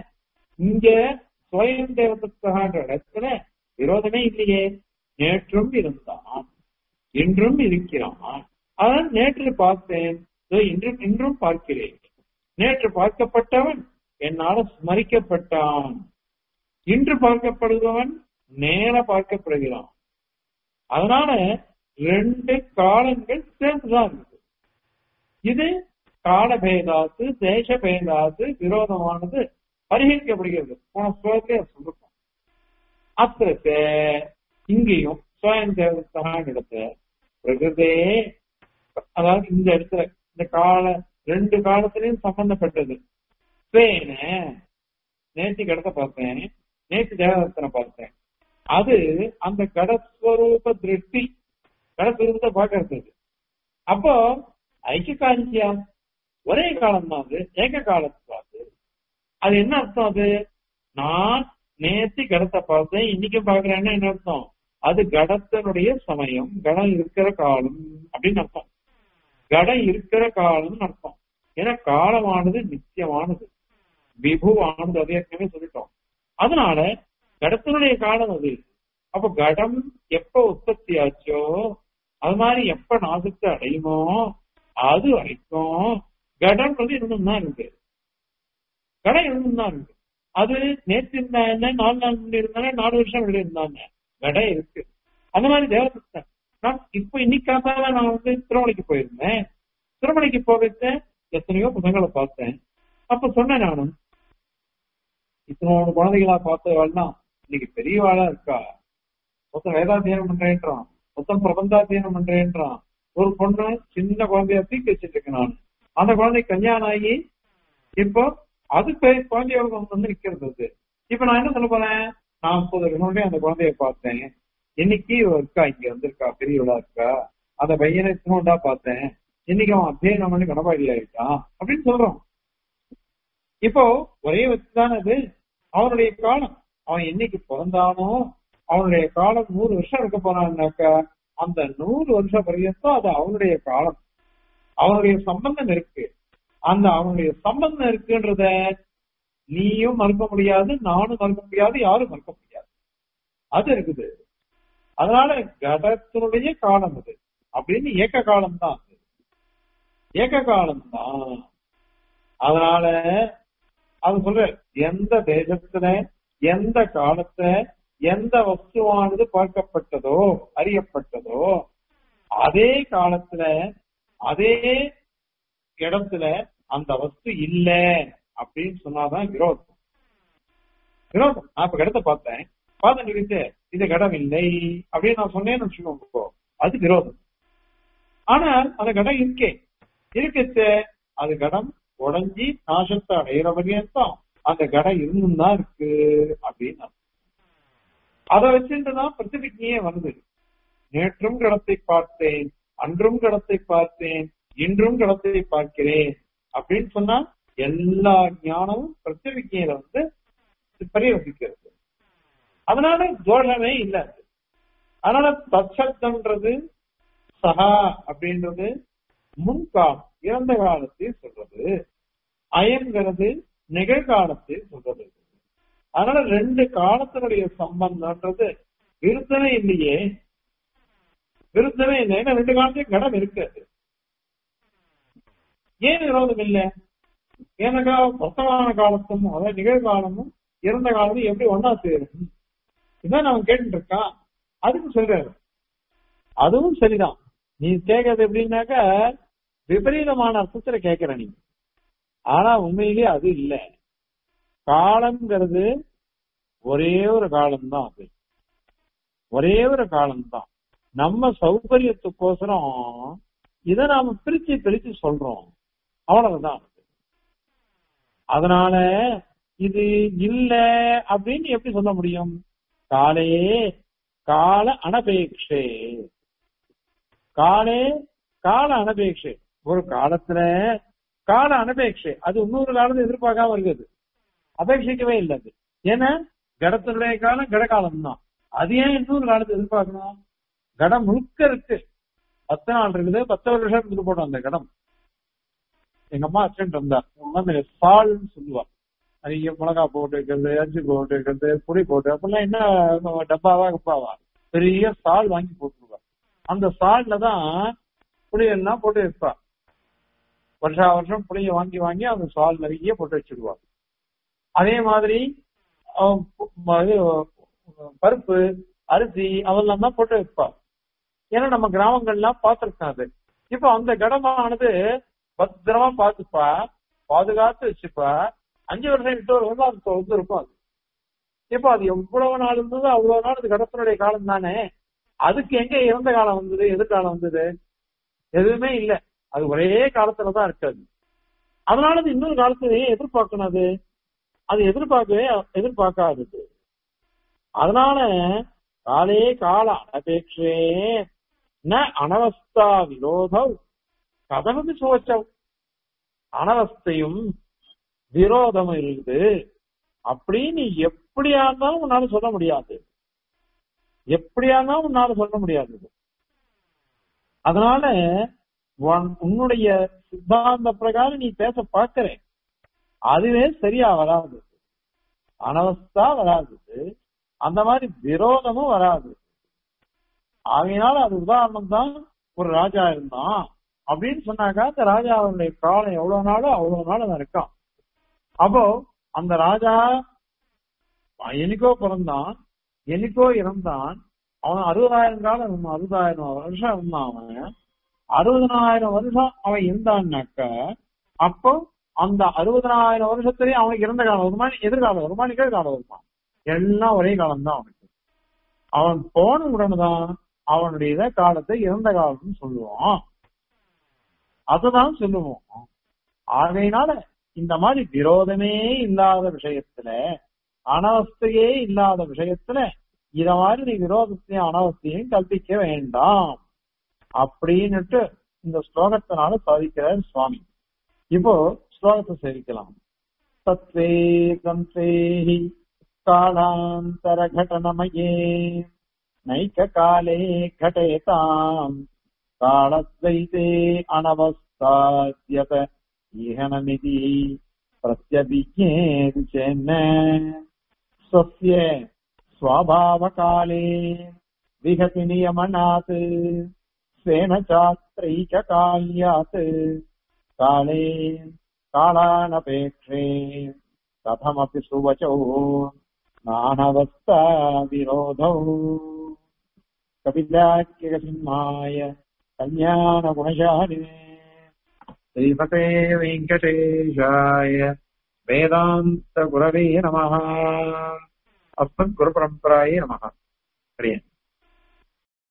A: இங்க சுயம் தேவதத்தகான்ற இடத்துல விரோதமே இல்லையே நேற்றும் இருந்தான் இன்றும் இருக்கிறான் அதான் நேற்று பார்த்தேன் இன்றும் இன்றும் பார்க்கிறேன் நேற்று பார்க்கப்பட்டவன் என்னால ஸ்மரிக்கப்பட்டான் இன்று பார்க்கப்படுபவன் நேர பார்க்கப்படுகிறான் அதனால ரெண்டு காலங்கள் சேர்ந்துதான் இருக்கு இது காலபேதாத்து தேச பேதாத்து விரோதமானது பரிகரிக்கப்படுகிறது போன ஸ்லோகத்திலே சொல்லிருக்கோம் அத்திரத்த இங்கேயும் சுயம் தேவத்தான் இடத்துல பிரகிருதே அதாவது இந்த இடத்துல இந்த கால ரெண்டு காலத்திலையும் சம்பந்தப்பட்டது பேன நேற்று கடத்தை பார்த்தேன் நேற்று தேவதத்தனை பார்த்தேன் அது அந்த கடஸ்வரூப திருஷ்டி கடஸ்வரூபத்தை பார்க்கறது அப்போ ஐக்கிய ஒரே காலம் தான் அது ஏக காலத்து அது அது என்ன அர்த்தம் அது நான் நேத்தி கடத்தை பார்த்தேன் இன்னைக்கு பாக்குறேன்னா என்ன அர்த்தம் அது கடத்தினுடைய சமயம் கடம் இருக்கிற காலம் அப்படின்னு அர்த்தம் கடம் இருக்கிற காலம்னு அர்த்தம் ஏன்னா காலமானது நித்தியமானது விபுவானது அது ஏற்கனவே சொல்லிட்டோம் அதனால கடத்தினுடைய காலம் அது அப்ப கடம் எப்ப உற்பத்தி ஆச்சோ அது மாதிரி எப்ப நாசத்தை அடையுமோ அது வரைக்கும் கடம் வந்து இருந்தும் தான் இருக்கு கடம் இருந்தும் தான் இருக்கு அது நேற்று இருந்தா என்ன நாலு நாள் முன்னாடி இருந்தானே நாலு வருஷம் முன்னாடி இருந்தாங்க கடம் இருக்கு அந்த மாதிரி தேவதத்தன் நான் இப்ப இன்னைக்காக நான் வந்து திருமலைக்கு போயிருந்தேன் திருமலைக்கு போகிறத எத்தனையோ புதங்களை பார்த்தேன் அப்ப சொன்னேன் நானும் இத்தனோட குழந்தைகளா பார்த்தவாள்லாம் இன்னைக்கு பெரியவாளா இருக்கா மொத்தம் வேதாத்தியனம் பண்றேன்றான் மொத்தம் பிரபந்தாத்தியனம் பண்றேன்றான் ஒரு பொண்ணு சின்ன குழந்தைய தூக்கி வச்சிட்டு இருக்கேன் நான் அந்த குழந்தை கல்யாணம் ஆகி இப்போ அது பெரிய குழந்தையோட வந்து நிக்கிறது அது இப்ப நான் என்ன சொல்ல போறேன் நாற்பது வருஷம் அந்த குழந்தைய பார்த்தேன் இன்னைக்கு இருக்கா இங்க வந்திருக்கா பெரியவளா இருக்கா அந்த பையனை சின்னோண்டா பார்த்தேன் இன்னைக்கு அவன் அத்தியனம் பண்ணி கணபாடி ஆயிட்டான் அப்படின்னு சொல்றோம் இப்போ ஒரே வச்சுதானே அது அவனுடைய காலம் அவன் என்னைக்கு பிறந்தானோ அவனுடைய காலம் நூறு வருஷம் இருக்க போனான்னாக்கா அந்த நூறு வருஷம் பர்யந்தம் அது அவனுடைய காலம் அவனுடைய சம்பந்தம் இருக்கு அந்த அவனுடைய சம்பந்தம் இருக்குன்றத நீயும் மறுக்க முடியாது நானும் மறுக்க முடியாது யாரும் மறுக்க முடியாது அது இருக்குது அதனால கடத்தினுடைய காலம் அது அப்படின்னு ஏக்க காலம் தான் அது ஏக்க காலம் தான் அதனால அது சொல்ற எந்த தேசத்துல எந்த காலத்துல எந்த வஸ்துவானது பார்க்கப்பட்டதோ அறியப்பட்டதோ அதே காலத்துல அதே இடத்துல அந்த வஸ்து இல்ல அப்படின்னு சொன்னாதான் விரோதம் விரோதம் நான் இப்ப இடத்த பார்த்தேன் பார்த்து நினைச்சு இது கடம் இல்லை அப்படின்னு நான் சொன்னேன்னு வச்சுக்கோங்க அது விரோதம் ஆனால் அந்த கடம் இருக்கே இருக்கச்சே அது கடம் உடஞ்சி நாசத்தை அடையிற வரையும் அந்த கடம் இருந்தும் தான் இருக்கு அப்படின்னு அதை வச்சுட்டுதான் பிரதிபிக்னியே வருது நேற்றும் கடத்தை பார்த்தேன் அன்றும் கடத்தை பார்த்தேன் இன்றும் கடத்தை பார்க்கிறேன் அப்படின்னு சொன்னா எல்லா ஞானமும் பிரத்யவிக்கையில வந்து பரிவசிக்கிறது அதனால தோஷமே இல்லை அதனால தச்சப்தம்ன்றது சஹா அப்படின்றது முன்காலம் இறந்த காலத்தை சொல்றது அயங்கிறது நிகழ்காலத்தை சொல்றது அதனால ரெண்டு காலத்தினுடைய சம்பந்தம்ன்றது விருத்தமே இல்லையே விருத்தமே இல்லை ஏன்னா ரெண்டு காலத்தையும் கடம் இருக்காது ஏன் விரோதம் இல்லை ஏன்னாக்கா வர்த்தமான காலத்தும் அதாவது நிகழ்காலமும் இறந்த காலமும் எப்படி ஒன்னா சேரும் இதான் அவன் கேட்டுட்டு இருக்கான் அதுக்கு சொல்றாரு அதுவும் சரிதான் நீ கேட்கறது எப்படின்னாக்கா விபரீதமான அர்த்தத்துல கேட்கிற நீ ஆனா உண்மையிலேயே அது இல்ல காலம்ங்கிறது ஒரே ஒரு காலம்தான் அது ஒரே ஒரு காலம்தான் நம்ம சௌகரியத்துக்கோசரம் இதை நாம பிரிச்சு பிரிச்சு சொல்றோம் அவ்வளவுதான் அதனால இது இல்ல அப்படின்னு எப்படி சொல்ல முடியும் காலே கால அனபேட்சே காலே கால அனபேட்சை ஒரு காலத்துல கால அனபேட்சை அது இன்னொரு காலத்தை எதிர்பார்க்காம இருக்குது அபேட்சிக்கவே இல்லை அது ஏன்னா கடத்தினுடைய காலம் கடகாலம் தான் அது ஏன் இன்னொரு காலத்தை எதிர்பார்க்கணும் கடம் முழுக்க இருக்கு பத்து நாள் இருக்குது பத்து வருஷம் இருந்து போட்டோம் அந்த கடம் எங்க அம்மா அச்சன்ட்டு இருந்தார் அந்த சால்னு சொல்லுவா நிறைய மிளகா போட்டு வைக்கிறது அரிசி போட்டு வைக்கிறது புளி போட்டு அப்படிலாம் என்ன டப்பாவா கப்பாவா பெரிய சால் வாங்கி போட்டுருவா அந்த சால்ல தான் புளியெல்லாம் போட்டு வைப்பா வருஷா வருஷம் புளிய வாங்கி வாங்கி அந்த சால் நிறைய போட்டு வச்சிருவா அதே மாதிரி பருப்பு அரிசி அதெல்லாம் தான் போட்டு வைப்பா ஏன்னா நம்ம கிராமங்கள்லாம் பார்த்திருக்கோம் அது இப்ப அந்த கடமானது பத்திரமா பார்த்துப்பா பாதுகாத்து வச்சுப்பா அஞ்சு வருஷம் எட்டு வருஷம் அது வந்து இருக்கும் அது இப்ப அது எவ்வளவு நாள் இருந்ததோ அவ்வளவு நாள் அது கடத்தினுடைய காலம் தானே அதுக்கு எங்க இறந்த காலம் வந்தது எதிர்காலம் வந்தது எதுவுமே இல்ல அது ஒரே காலத்துலதான் இருக்காது அதனால அது இன்னொரு காலத்திலேயே எதிர்பார்க்கணும் அது அது எதிர்பார்க்கவே எதிர்பார்க்காதது அதனால காலே கால அனபேட்சே ந அனவஸ்தா விரோதம் கதமது சோச்சம் அனவஸ்தையும் விரோதம் இருக்குது அப்படின்னு எப்படியா இருந்தாலும் உன்னால சொல்ல முடியாது எப்படியா இருந்தாலும் உன்னால சொல்ல முடியாது அதனால உன்னுடைய சித்தாந்த பிரகாரம் நீ பேச பார்க்கிற அதுவே சரியா வராது அனவஸ்தா வராது அந்த மாதிரி விரோதமும் வராது ஆகையினால அது உதாரணம் தான் ஒரு ராஜா இருந்தான் அப்படின்னு சொன்னாக்கா அந்த ராஜாவுடைய காலம் எவ்வளவு நாளோ அவ்வளவு நாள் அவன் இருக்கான் அப்போ அந்த ராஜா என்னைக்கோ பிறந்தான் என்னைக்கோ இறந்தான் அவன் அறுபதாயிரம் காலம் இருந்தான் அறுபதாயிரம் வருஷம் இருந்தான் அவன் அறுபதனாயிரம் வருஷம் அவன் இருந்தான்னாக்கா அப்போ அந்த அறுபதனாயிரம் வருஷத்துலயும் அவனுக்கு இறந்த காலம் வருமா எதிர்காலம் வருமா நிகழ்காலம் வருமா எல்லாம் ஒரே காலம் தான் அவனுக்கு அவன் போன உடனேதான் அவனுடைய காலத்தை இறந்த காலம்னு சொல்லுவோம் அதுதான் சொல்லுவோம் ஆகையினால இந்த மாதிரி விரோதமே இல்லாத விஷயத்துல அனவஸ்தையே இல்லாத விஷயத்துல இத மாதிரி நீ விரோதத்தையும் அனவஸ்தையும் கல்பிக்க வேண்டாம் அப்படின்னுட்டு இந்த ஸ்லோகத்தினால சாதிக்கிறார் சுவாமி இப்போ ஸ்லோகத்தை சேவிக்கலாம் தத்வே தந்தேஹி காலாந்தர घटनमये नैककाले घटेताम् कालद्वैते अनवस्थाद्यत इहनमिति प्रत्यभिज्ञेति चेन्न स्वस्य स्वाभावकाले विहति नियमनात् स्वेन चात्रैककाल्यात् काले कालानपेक्षे कथमपि सुवचौ नानवस्था विरोधौ कपिलाख्यसिंहाय कल्याणगुणशालिने श्रीमते वेङ्कटेशाय वेदान्तगुरवे नमः अस्मद्गुरुपरम्परायै नमः हरि ओम्